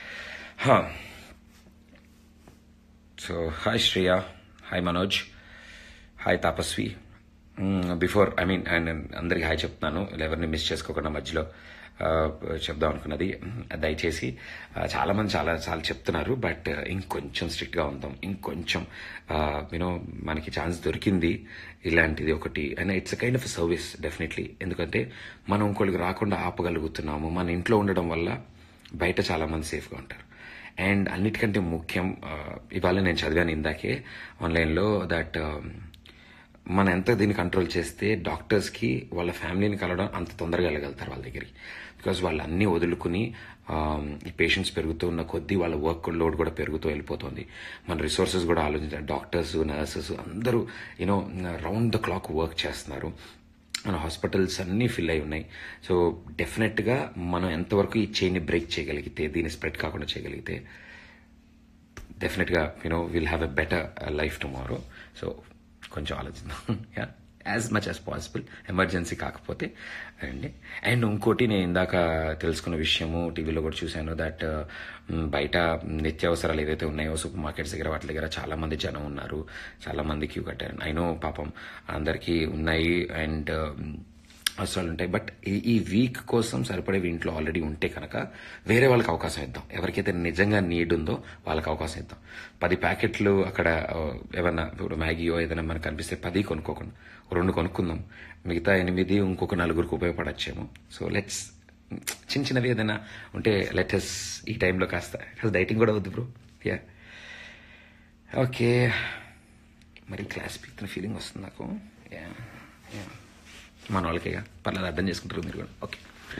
so hi Shreya hi Manoj hi తాపస్వి before I mean and అందరికి హాయ్ చెప్తున్నాను ఎవరిని మిస్ చేసుకోకుండా మధ్యలో ఆ, చెప్దాం అనుకున్నది మ్, దయచేసి ఆ, చాలా మంది చాలా చాలా చెప్తున్నారు బట్ ఇంకొంచెం స్ట్రిక్ట్గా ఉందాం ఇంకొంచెం యూనో మనకి ఛాన్స్ దొరికింది ఇలాంటిది ఒకటి and it's kind of service definitely ఎందుకంటే మనం ఇంకోళ్ళకి రాకుండా ఆపగలుగుతున్నాము మన ఇంట్లో ఉండడం వల్ల బయట చాలా మంది సేఫ్గా ఉంటారు అండ్ అన్నిటికంటే ముఖ్యం ఆ, ఇవాళ నేను చదివాను ఇందాకే ఆన్లైన్లో దట్ మనం ఎంత దీన్ని కంట్రోల్ చేస్తే డాక్టర్స్కి వాళ్ళ ఫ్యామిలీని కలవడం అంత తొందరగా వెళ్ళగలుగుతారు వాళ్ళ దగ్గరికి బికాజ్ వాళ్ళు అన్నీ వదులుకుని ఆ, ఈ పేషెంట్స్ పెరుగుతూ ఉన్న కొద్దీ వాళ్ళ వర్క్ లోడ్ కూడా పెరుగుతూ వెళ్ళిపోతుంది మన రిసోర్సెస్ కూడా ఆలోచించాలి డాక్టర్స్ నర్సెస్ అందరూ you know round the clock work చేస్తున్నారు మన హాస్పిటల్స్ అన్నీ ఫిల్ అయి ఉన్నాయి సో డెఫినెట్గా మనం ఎంతవరకు ఈ చైన్ని బ్రేక్ చేయగలిగితే దీన్ని స్ప్రెడ్ కాకుండా చేయగలిగితే డెఫినెట్గా you know will have a better life tomorrow so కొంచెం ఆలోచిద్దాం yeah as much as possible emergency కాకపోతే అండి అండ్ ఇంకోటి నేను ఇందాక తెలుసుకున్న విషయము టీవీలో కూడా చూశాను దట్ బయట నిత్యావసరాలు ఏదైతే ఉన్నాయో సూపర్ మార్కెట్స్ దగ్గర వాటి దగ్గర చాలా మంది జనం ఉన్నారు చాలా మంది క్యూ కట్టారు అయినో పాపం అందరికీ ఉన్నాయి అండ్ అవసరాలు ఉంటాయి బట్ ఈ ఈ వీక్ కోసం సరిపడేవి ఇంట్లో ఆల్రెడీ ఉంటే కనుక వేరే వాళ్ళకి అవకాశం ఇద్దాం ఎవరికైతే నిజంగా నీడ్ ఉందో వాళ్ళకి అవకాశం ఇద్దాం పది ప్యాకెట్లు అక్కడ ఆ, ఏమన్నా ఇప్పుడు మ్యాగీయో ఏదైనా మనకు కనిపిస్తే పది కొనుక్కోకుండా ఓ రెండు కొనుక్కుందాం మిగతా ఎనిమిది ఇంకొక నలుగురికి ఉపయోగపడచ్చేమో సో లెట్స్ చిన్న చిన్నవి ఏదైనా ఉంటే లెటెస్ ఈ టైంలో కాస్త కాస్త డైటింగ్ కూడా వద్దు బ్రో యా ఓకే మరి క్లాస్ పీక్తున్న ఫీలింగ్ వస్తుంది నాకు యా యా మన వాళ్ళకేగా పర్లేదు అర్థం చేసుకుంటారు మీరు కూడా ఓకే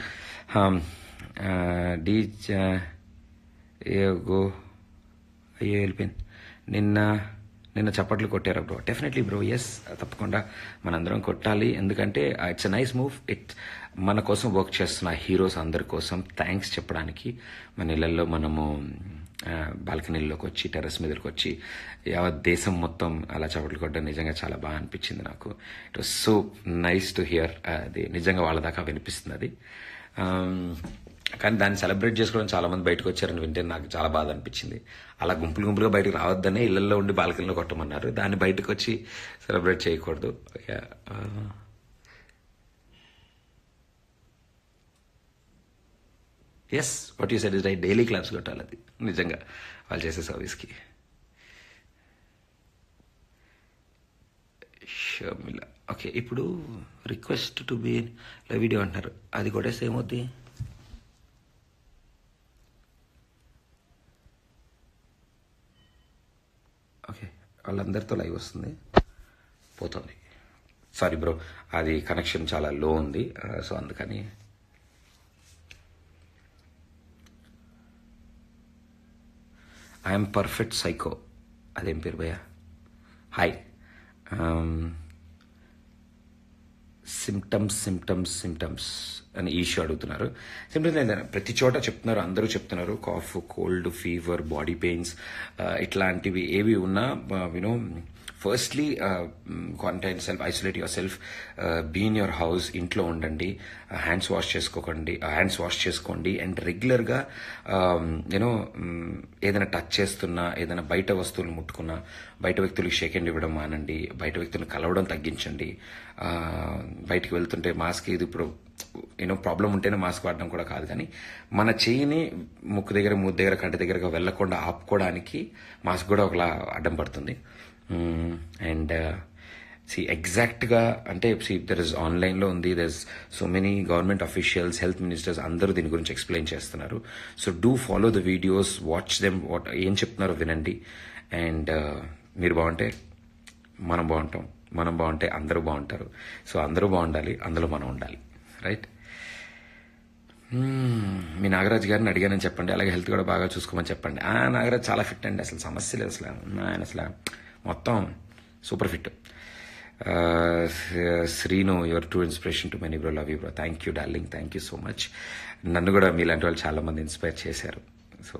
డీ ఏగో అయ్యో వెళ్ళిపోయింది నిన్న నిన్న చప్పట్లు కొట్టారా బ్రో డెఫినెట్లీ బ్రో ఎస్ తప్పకుండా మనందరం కొట్టాలి ఎందుకంటే it's a nice move it మన కోసం వర్క్ చేస్తున్న హీరోస్ అందరి కోసం థ్యాంక్స్ చెప్పడానికి మన ఇళ్ళల్లో మనము బాల్కనీలోకి వచ్చి టెర్రస్ మీదకి వచ్చి యావత్ దేశం మొత్తం అలా చప్పట్లు కొట్టడం నిజంగా చాలా బాగా అనిపించింది నాకు it was so nice to hear అది నిజంగా వాళ్ళ దాకా వినిపిస్తుంది అది Um, కానీ దాన్ని సెలబ్రేట్ చేసుకోవడం చాలా మంది బయటకు వచ్చారని వింటే నాకు చాలా బాధ అనిపించింది అలా గుంపులు గుంపులుగా బయటకు రావద్దనే ఇళ్లలో ఉండి బాల్కనీలో కొట్టమన్నారు దాన్ని బయటకు వచ్చి సెలబ్రేట్ చేయకూడదు Yeah, uh, yes what you said is right daily claps కొట్టాలి అది నిజంగా వాళ్ళు చేసే సర్వీస్కి షర్మిల ఓకే ఇప్పుడు request to be love video అంటున్నారు అది కొట్టేస్తే ఏమవుద్ది ఓకే వాళ్ళందరితో లైవ్ వస్తుంది పోతుంది సారీ బ్రో అది కనెక్షన్ చాలా లో ఉంది సో అందుకని ఐఎమ్ పర్ఫెక్ట్ సైకో అదేం పేరు భయ్యా హాయ్ సిమ్టమ్స్ సిమ్టమ్స్ సిమ్టమ్స్ అని ఈషు అడుగుతున్నారు సిమ్టమ్స్ ఏంటంటే ప్రతి చోట చెప్తున్నారు అందరూ చెప్తున్నారు cough cold fever body pains ఇట్లాంటివి ఏవి ఉన్నా you know firstly quarantine self isolate your self be in your house ఇంట్లో ఉండండి హ్యాండ్స్ వాష్ చేసుకోకండి హ్యాండ్స్ వాష్ చేసుకోండి అండ్ రెగ్యులర్గా యూనో ఏదైనా టచ్ చేస్తున్నా ఏదైనా బయట వస్తువులు ముట్టుకున్నా బయట వ్యక్తులకు షేక్ హ్యాండ్ ఇవ్వడం మానండి బయట వ్యక్తులను కలవడం తగ్గించండి ఆ, బయటికి వెళ్తుంటే మాస్క్ ఇది ఇప్పుడు యూనో ప్రాబ్లం ఉంటేనే మాస్క్ వాడడం కూడా కాదు కానీ మన చేయిని ముక్కు దగ్గర మూడు దగ్గర కంటి దగ్గరగా వెళ్లకుండా ఆపుకోవడానికి మాస్క్ కూడా ఒకలా అడ్డం పడుతుంది అండ్ సి ఎగ్జాక్ట్గా అంటే సి దర్ ఇస్ ఆన్లైన్లో ఉంది there is so many government officials health ministers అందరూ దీని గురించి ఎక్స్ప్లెయిన్ చేస్తున్నారు so do follow the videos watch them what ఏం చెప్తున్నారో వినండి అండ్ మీరు బాగుంటే మనం బాగుంటాం మనం బాగుంటే అందరూ బాగుంటారు సో అందరూ బాగుండాలి అందులో మనం ఉండాలి రైట్ మ్మ్. మీ నాగరాజ్ గారిని అడిగానని చెప్పండి అలాగే హెల్త్ కూడా బాగా చూసుకోమని చెప్పండి ఆ నాగరాజ్ చాలా ఫిట్ అండి అసలు సమస్య లేదు అసలు ఆయన అసలు మొత్తం super fit Srinu your too inspiration to many bro love you bro thank you darling thank you so much నన్ను కూడా మీలాంటి వాళ్ళు చాలా మంది ఇన్స్పైర్ చేశారు so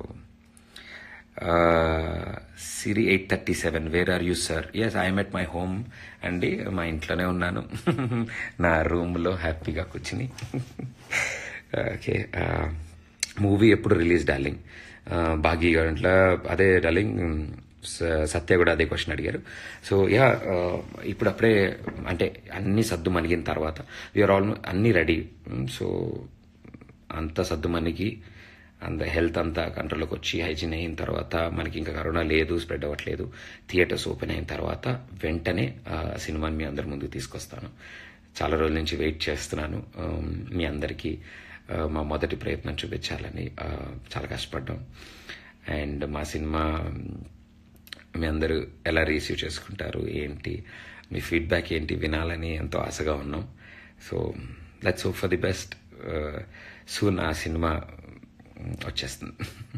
Siri eight thirty seven where are you sir yes I'm at my home అండి మా ఇంట్లోనే ఉన్నాను నా రూమ్లో హ్యాపీగా కూర్చుని ఓకే మూవీ ఎప్పుడు రిలీజ్ డార్లింగ్ భాగ్య గంటల అదే డార్లింగ్ స- సత్య కూడా అదే క్వశ్చన్ అడిగారు సో యా ఇప్పుడు అప్పుడే అంటే అన్ని సర్దు మనిగిన తర్వాత వీఆర్ ఆల్ అన్నీ రెడీ సో అంత సర్దు మనకి అంత హెల్త్ అంతా కంట్రోల్లోకి వచ్చి హైజీన్ అయిన తర్వాత మనకి ఇంకా కరోనా లేదు స్ప్రెడ్ అవ్వట్లేదు థియేటర్స్ ఓపెన్ అయిన తర్వాత వెంటనే ఆ సినిమాని మీ అందరి ముందుకు తీసుకొస్తాను చాలా రోజుల నుంచి వెయిట్ చేస్తున్నాను ఆమ్, మీ అందరికీ ఆ, మా మొదటి ప్రయత్నం చూపించాలని ఆ, చాలా కష్టపడ్డాం అండ్ మా సినిమా మీ అందరూ ఎలా రిసీవ్ చేసుకుంటారు ఏంటి మీ ఫీడ్బ్యాక్ ఏంటి వినాలని ఎంతో ఆశగా ఉన్నాం so let's hope for the best soon ఆ సినిమా మ్, వచ్చేస్తుంది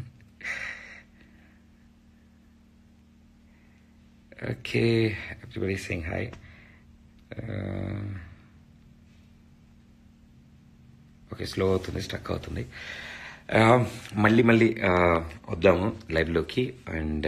okay everybody sing hi okay slow అవుతుంది స్టక్ అవుతుంది ఆ, మళ్ళీ మళ్ళీ ఆ, వద్దాము లైవ్లోకి అండ్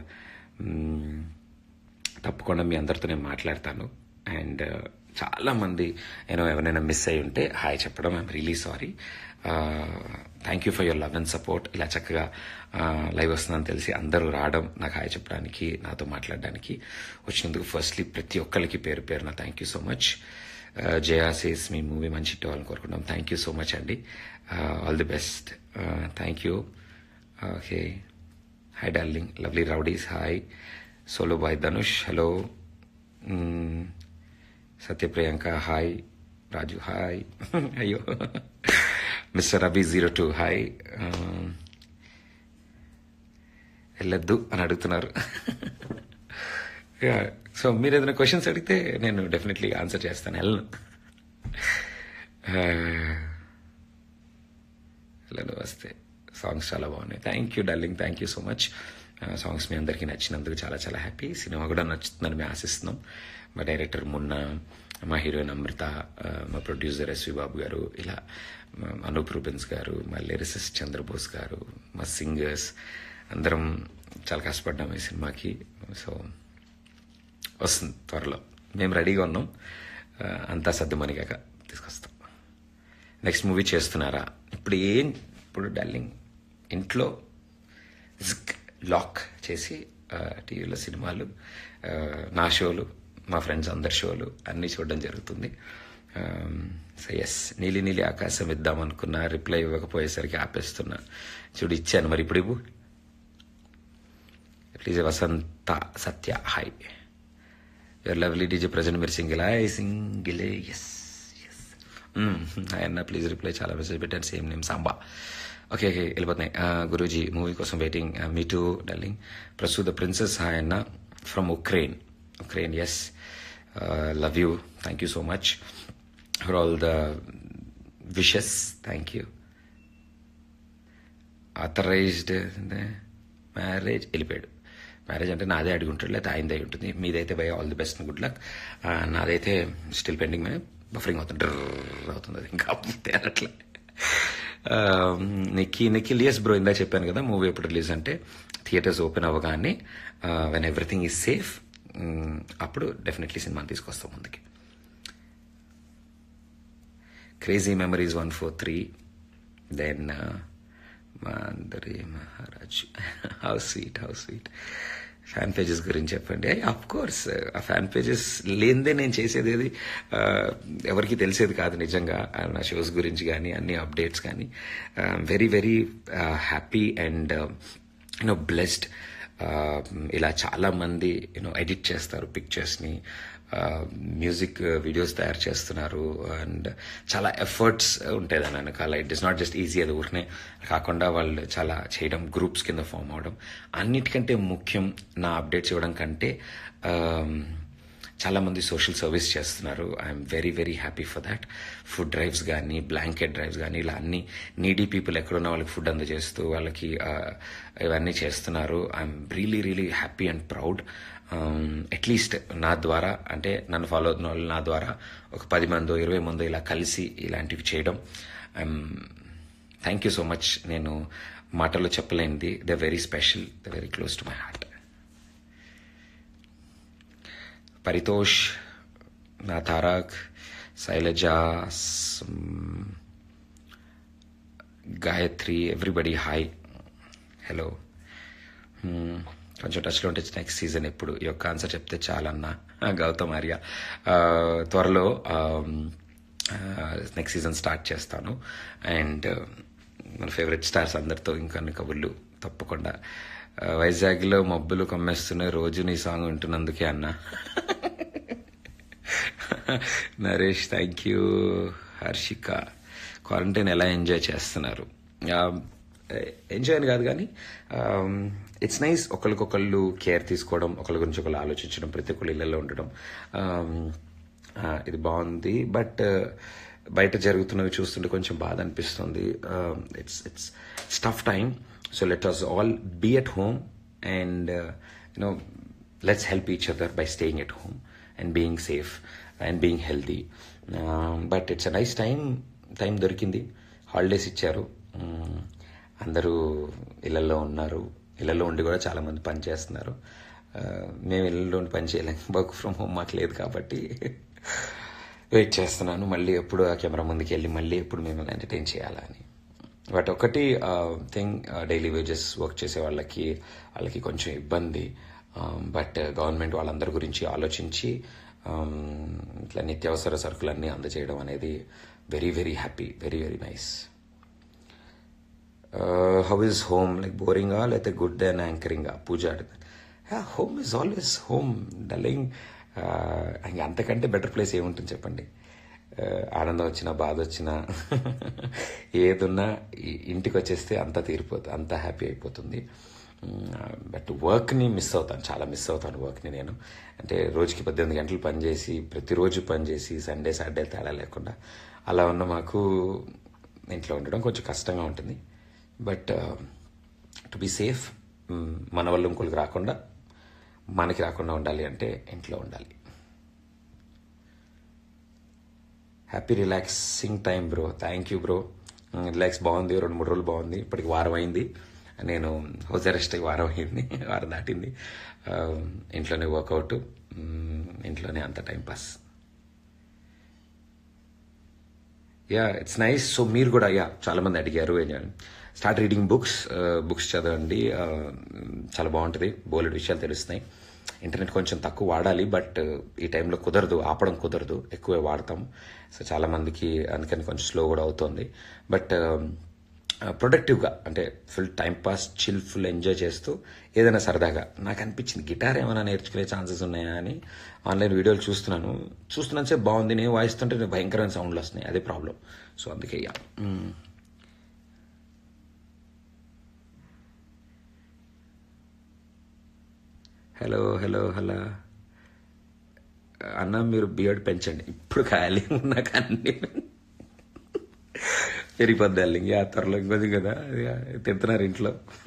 తప్పకుండా మీ అందరితో నేను మాట్లాడతాను అండ్ చాలా మంది నేను ఎవరైనా మిస్ అయి ఉంటే హాయ్ చెప్పడం I'm really sorry thank you for your love and support ఇలా చక్కగా లైవ్ వస్తుందని తెలిసి అందరూ రావడం నాకు హాయ్ చెప్పడానికి నాతో మాట్లాడడానికి వచ్చినందుకు ఫస్ట్లీ ప్రతి ఒక్కరికి పేరు పేరున thank you so much Jaya says మీ మూవీ మంచి హిట్ అవ్వాలని కోరుకుంటాం థ్యాంక్ యూ సో మచ్ అండి all the best thank you okay hi darling lovely rowdies hi solo boy Dhanush hello Satya Priyanka hi Raju hi అయ్యో mister Ravi zero two hi వెళ్ళొద్దు అని అడుగుతున్నారు సో మీరు ఏదైనా క్వశ్చన్స్ అడిగితే నేను డెఫినెట్లీ ఆన్సర్ చేస్తాను వెళ్ళను వెళ్ళను వస్తే సాంగ్స్ చాలా బాగున్నాయి thank you darling thank you so much songs మీ అందరికీ నచ్చినందుకు చాలా చాలా హ్యాపీ సినిమా కూడా నచ్చుతుందని మేము ఆశిస్తున్నాం మా డైరెక్టర్ మున్న మా హీరోయిన్ అమృత ఆ, మా ప్రొడ్యూసర్ ఎస్వి బాబు గారు ఇలా మా అనూప్ రూబెన్స్ గారు మా లిరిసిస్ట్ చంద్రబోస్ గారు మా సింగర్స్ అందరం చాలా కష్టపడ్డాం ఈ సినిమాకి సో వస్తుంది త్వరలో మేము రెడీగా ఉన్నాం ఆ, అంతా సర్దుమనిగాక తీసుకొస్తాం నెక్స్ట్ మూవీ చేస్తున్నారా ఇప్పుడు ఏం ఇప్పుడు డార్లింగ్ ఇంట్లో జిక్ లాక్ చేసి ఆ, టీవీలో సినిమాలు ఆ, నా షోలు మా ఫ్రెండ్స్ అందరి షోలు అన్నీ చూడడం జరుగుతుంది సో ఎస్ నీలి నీలి ఆకాశం ఇద్దాం అనుకున్నా రిప్లై ఇవ్వకపోయేసరికి ఆపేస్తున్నా చూడు ఇచ్చాను మరి ఇప్పుడు ఇవ్వు please Vasantha Satya hi your lovely DJ present మీరు సింగిల్ హాయ్ సింగిలే ఎస్ ఎస్ హాయ్ అన్న ప్లీజ్ రిప్లై చాలా మెసేజ్ పెట్టాను same name Samba okay okay వెళ్ళిపోతున్నాయి గురూజీ మూవీ కోసం వెయిటింగ్ మీ టూ డార్లింగ్ ప్రస్తుత ప్రిన్సెస్ హాయ్ అన్న from Ukraine Ukraine yes love you thank you so much for all the wishes thank you authorised marriage వెళ్ళిపోయాడు marriage అంటే నాదే అడిగి ఉంటాడు లేకపోతే ఆయనదే అయి ఉంటుంది మీదైతే bye all the best good luck నాదైతే స్టిల్ పెండింగ్ మీద బఫరింగ్ అవుతుంది డ్రర్ అవుతుంది అది ఇంకా తేరట్లే నిక్కి నిఖిల్ ఎస్ బ్రో ఇందా చెప్పాను కదా మూవీ ఎప్పుడు రిలీజ్ అంటే థియేటర్స్ ఓపెన్ అవ్వగానే వెన్ ఎవ్రీథింగ్ ఈజ్ సేఫ్ అప్పుడు డెఫినెట్లీ సినిమాని తీసుకొస్తాం ముందుకి crazy memories one four three then మాందరి Maharaj how sweet how sweet fan pages గురించి చెప్పండి అఫ్ కోర్స్ ఆ ఫ్యాన్ పేజెస్ లేనిదే నేను చేసేది ఏది ఎవరికి తెలిసేది కాదు నిజంగా నా షోస్ గురించి కానీ అన్ని అప్డేట్స్ కానీ very very happy and you know blessed ఇలా చాలా మంది యూనో ఎడిట్ చేస్తారు పిక్చర్స్ని మ్యూజిక్ వీడియోస్ తయారు చేస్తున్నారు అండ్ చాలా ఎఫర్ట్స్ ఉంటాయి దాని వెనకాల it is not just easy అది ఊరినే కాకుండా వాళ్ళు చాలా చేయడం గ్రూప్స్ కింద ఫామ్ అవడం అన్నిటికంటే ముఖ్యం నా అప్డేట్స్ ఇవ్వడం కంటే చాలా మంది సోషల్ సర్వీస్ చేస్తున్నారు I'm very very happy for that food drives కానీ బ్లాంకెట్ డ్రైవ్స్ కానీ ఇలా అన్ని నీడీ పీపుల్ ఎక్కడున్న వాళ్ళకి ఫుడ్ అందజేస్తూ వాళ్ళకి ఇవన్నీ చేస్తున్నారు I'm really really happy and proud at least నా ద్వారా అంటే నన్ను ఫాలో అవుతున్న వాళ్ళు నా ద్వారా ఒక పది మందో ఇరవై మందో ఇలా కలిసి ఇలాంటివి చేయడం I'm thank you so much నేను మాటల్లో చెప్పలేనిది the very special the very close to my heart Paritosh నా Tarak Shailaja Gayatri everybody hi hello కొంచెం టచ్లో ఉంటే నెక్స్ట్ సీజన్ ఎప్పుడు ఈ యొక్క ఆన్సర్ చెప్తే చాలన్నా గౌతమ్ ఆర్య త్వరలో నెక్స్ట్ సీజన్ స్టార్ట్ చేస్తాను అండ్ మన ఫేవరెట్ స్టార్స్ అందరితో ఇంకొన్ని కబుర్లు తప్పకుండా వైజాగ్లో మబ్బులు కమ్మేస్తున్నాయి రోజు నీ సాంగ్ వింటున్నందుకే అన్న Naresh thank you Harshika quarantine ఎలా ఎంజాయ్ చేస్తున్నారు ఎంజాయ్ అని కాదు కానీ ఇట్స్ నైస్ ఒకరికొకళ్ళు కేర్ తీసుకోవడం ఒకరి గురించి ఒకళ్ళు ఆలోచించడం ప్రతి ఒక్కళ్ళు ఇళ్ళల్లో ఉండడం ఇది బాగుంది బట్ బయట జరుగుతున్నవి చూస్తుంటే కొంచెం బాధ అనిపిస్తుంది it's it's stuff time so let us all be at home and you know let's help each other by staying at home and being safe and being healthy but it's a nice time time దొరికింది holidays ఇచ్చారు అందరూ ఇళ్లలో ఉన్నారు ఇళ్లలో ఉండి కూడా చాలా మంది పని చేస్తున్నారు మేము ఇళ్ళలో ఉండి పని చేయలేం వర్క్ ఫ్రమ్ హోమ్ మాకు లేదు కాబట్టి వెయిట్ చేస్తున్నాను మళ్ళీ ఎప్పుడు ఆ కెమెరా ముందుకు వెళ్ళి మళ్ళీ ఎప్పుడు మిమ్మల్ని ఎంటర్టైన్ చేయాలని బట్ ఒకటి థింగ్ డైలీ వేజెస్ వర్క్ చేసే వాళ్ళకి వాళ్ళకి కొంచెం ఇబ్బంది బట్ గవర్నమెంట్ వాళ్ళందరి గురించి ఆలోచించి ఇట్లా నిత్యావసర సరుకులన్నీ అందజేయడం అనేది very very happy very very nice how is home like బోరింగా లేకపోతే గుడ్ అండ్ యాంకరింగా Pooja home is always home డల్లింగ్ ఇంకా అంతకంటే బెటర్ ప్లేస్ ఏముంటుంది చెప్పండి ఆనందం వచ్చినా బాధ వచ్చినా ఏదున్నా ఇంటికి వచ్చేస్తే అంతా తీరిపోతుంది అంతా హ్యాపీ అయిపోతుంది బట్ వర్క్ని మిస్ అవుతాను చాలా మిస్ అవుతాను వర్క్ని నేను అంటే రోజుకి పద్దెనిమిది గంటలు పనిచేసి ప్రతిరోజు పనిచేసి సండే సాటర్డే తేడా లేకుండా అలా ఉన్న మాకు ఇంట్లో ఉండడం కొంచెం కష్టంగా ఉంటుంది బట్ టు బి సేఫ్ మన వల్ల ఇంకోళ్ళకి రాకుండా మనకి రాకుండా ఉండాలి అంటే ఇంట్లో ఉండాలి happy relaxing time bro thank you bro relax బాగుంది రెండు మూడు రోజులు బాగుంది ఇప్పటికి వారం అయింది నేను హౌస్ అరెస్ట్కి వారం అయింది వారం దాటింది ఇంట్లోనే వర్కౌట్ ఇంట్లోనే అంత time pass yeah it's nice so మీరు కూడా యా చాలా మంది అడిగారు స్టార్ట్ రీడింగ్ బుక్స్ బుక్స్ చదవండి చాలా బాగుంటుంది బోలెడ్ విషయాలు తెలుస్తున్నాయి ఇంటర్నెట్ కొంచెం తక్కువ వాడాలి బట్ ఈ టైంలో కుదరదు ఆపడం కుదరదు ఎక్కువే వాడతాం సో చాలా మందికి అందుకని కొంచెం స్లో కూడా అవుతుంది బట్ ప్రొడక్టివ్గా అంటే full time pass chill full enjoy చేస్తూ ఏదైనా సరదాగా నాకు అనిపించింది గిటార్ ఏమైనా నేర్చుకునే ఛాన్సెస్ ఉన్నాయా అని ఆన్లైన్ వీడియోలు చూస్తున్నాను చూస్తున్నాను సేపు బాగుంది నేను వాయిస్తుంటే భయంకరమైన సౌండ్లు వస్తున్నాయి అదే ప్రాబ్లం సో అందుకే యా హలో హలో హలో అన్న మీరు బియర్డ్ పెంచండి ఇప్పుడు ఖాళీ ఉన్నాక అన్ని పెరిగిపోద్ది ఇంకా త్వరలో ఇంకొద్ది కదా అది తింటున్నారు ఇంట్లో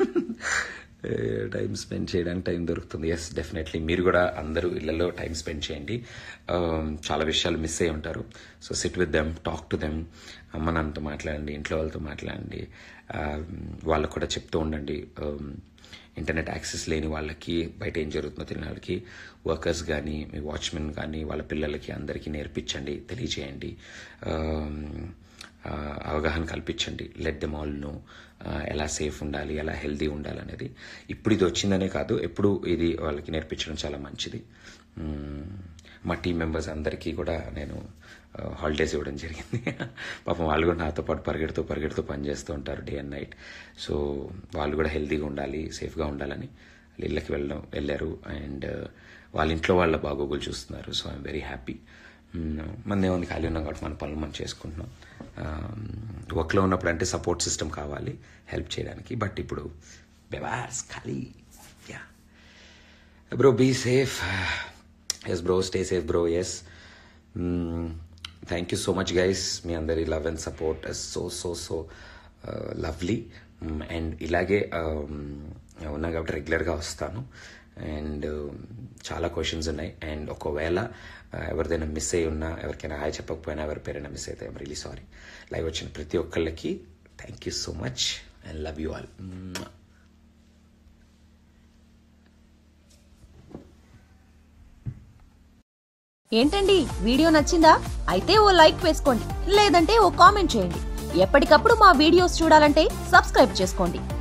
టైం స్పెండ్ చేయడానికి టైం దొరుకుతుంది ఎస్ డెఫినెట్లీ మీరు కూడా అందరూ ఇళ్లలో టైం స్పెండ్ చేయండి Um, చాలా విషయాలు మిస్ అయి ఉంటారు so sit with them talk to them అమ్మ నాన్నతో మాట్లాడండి ఇంట్లో వాళ్ళతో మాట్లాడండి Um, వాళ్ళకు కూడా చెప్తూ ఉండండి Um, ఇంటర్నెట్ యాక్సెస్ లేని వాళ్ళకి బయట ఏం జరుగుతుందో తెలియని వాళ్ళకి వర్కర్స్ కానీ మీ వాచ్మెన్ కానీ వాళ్ళ పిల్లలకి అందరికీ నేర్పించండి తెలియజేయండి ఆమ్, ఆ, అవగాహన కల్పించండి లెట్ దెమ్ ఆల్ నో ఎలా సేఫ్ ఉండాలి ఎలా హెల్దీ ఉండాలి అనేది ఇప్పుడు ఇది వచ్చిందనే కాదు ఎప్పుడు ఇది వాళ్ళకి నేర్పించడం చాలా మంచిది మ్మ్. మా టీం మెంబర్స్ అందరికీ కూడా నేను హాలిడేస్ ఇవ్వడం జరిగింది పాపం వాళ్ళు కూడా నాతో పాటు పరిగెడుతూ పరిగెడుతూ పనిచేస్తూ ఉంటారు డే అండ్ నైట్ సో వాళ్ళు కూడా హెల్తీగా ఉండాలి సేఫ్గా ఉండాలని వాళ్ళ ఇళ్ళకి వెళ్ళడం వెళ్ళారు అండ్ వాళ్ళ ఇంట్లో వాళ్ళ బాగోగులు చూస్తున్నారు సో ఐఎమ్ వెరీ హ్యాపీ మన ఏముంది ఖాళీ ఉన్నాం కాబట్టి మన పనులు మనం చేసుకుంటున్నాం వర్క్లో ఉన్నప్పుడు అంటే సపోర్ట్ సిస్టమ్ కావాలి హెల్ప్ చేయడానికి బట్ ఇప్పుడు బెవార్స్ ఖాళీ yeah bro be safe yes bro stay safe bro yes thank you so much guys మీ అందరి love and support so so so lovely and ఇలాగే um, ఉన్నా కాబట్టి రెగ్యులర్గా వస్తాను అండ్ చాలా క్వశ్చన్స్ ఉన్నాయి అండ్ ఒకవేళ uh, ఎవరిదైనా మిస్ అయి ఉన్నా ఎవరికైనా హాయ్ చెప్పకపోయినా ఎవరి పేరైనా మిస్ అయితే ఐమ్ రియలీ సారీ లైవ్ వచ్చిన ప్రతి ఒక్కళ్ళకి thank you so much and love you all ఏంటండి వీడియో నచ్చిందా అయితే ఓ లైక్ వేసుకోండి లేదంటే ఓ కామెంట్ చేయండి ఎప్పటికప్పుడు మా వీడియోస్ చూడాలంటే సబ్స్క్రైబ్ చేసుకోండి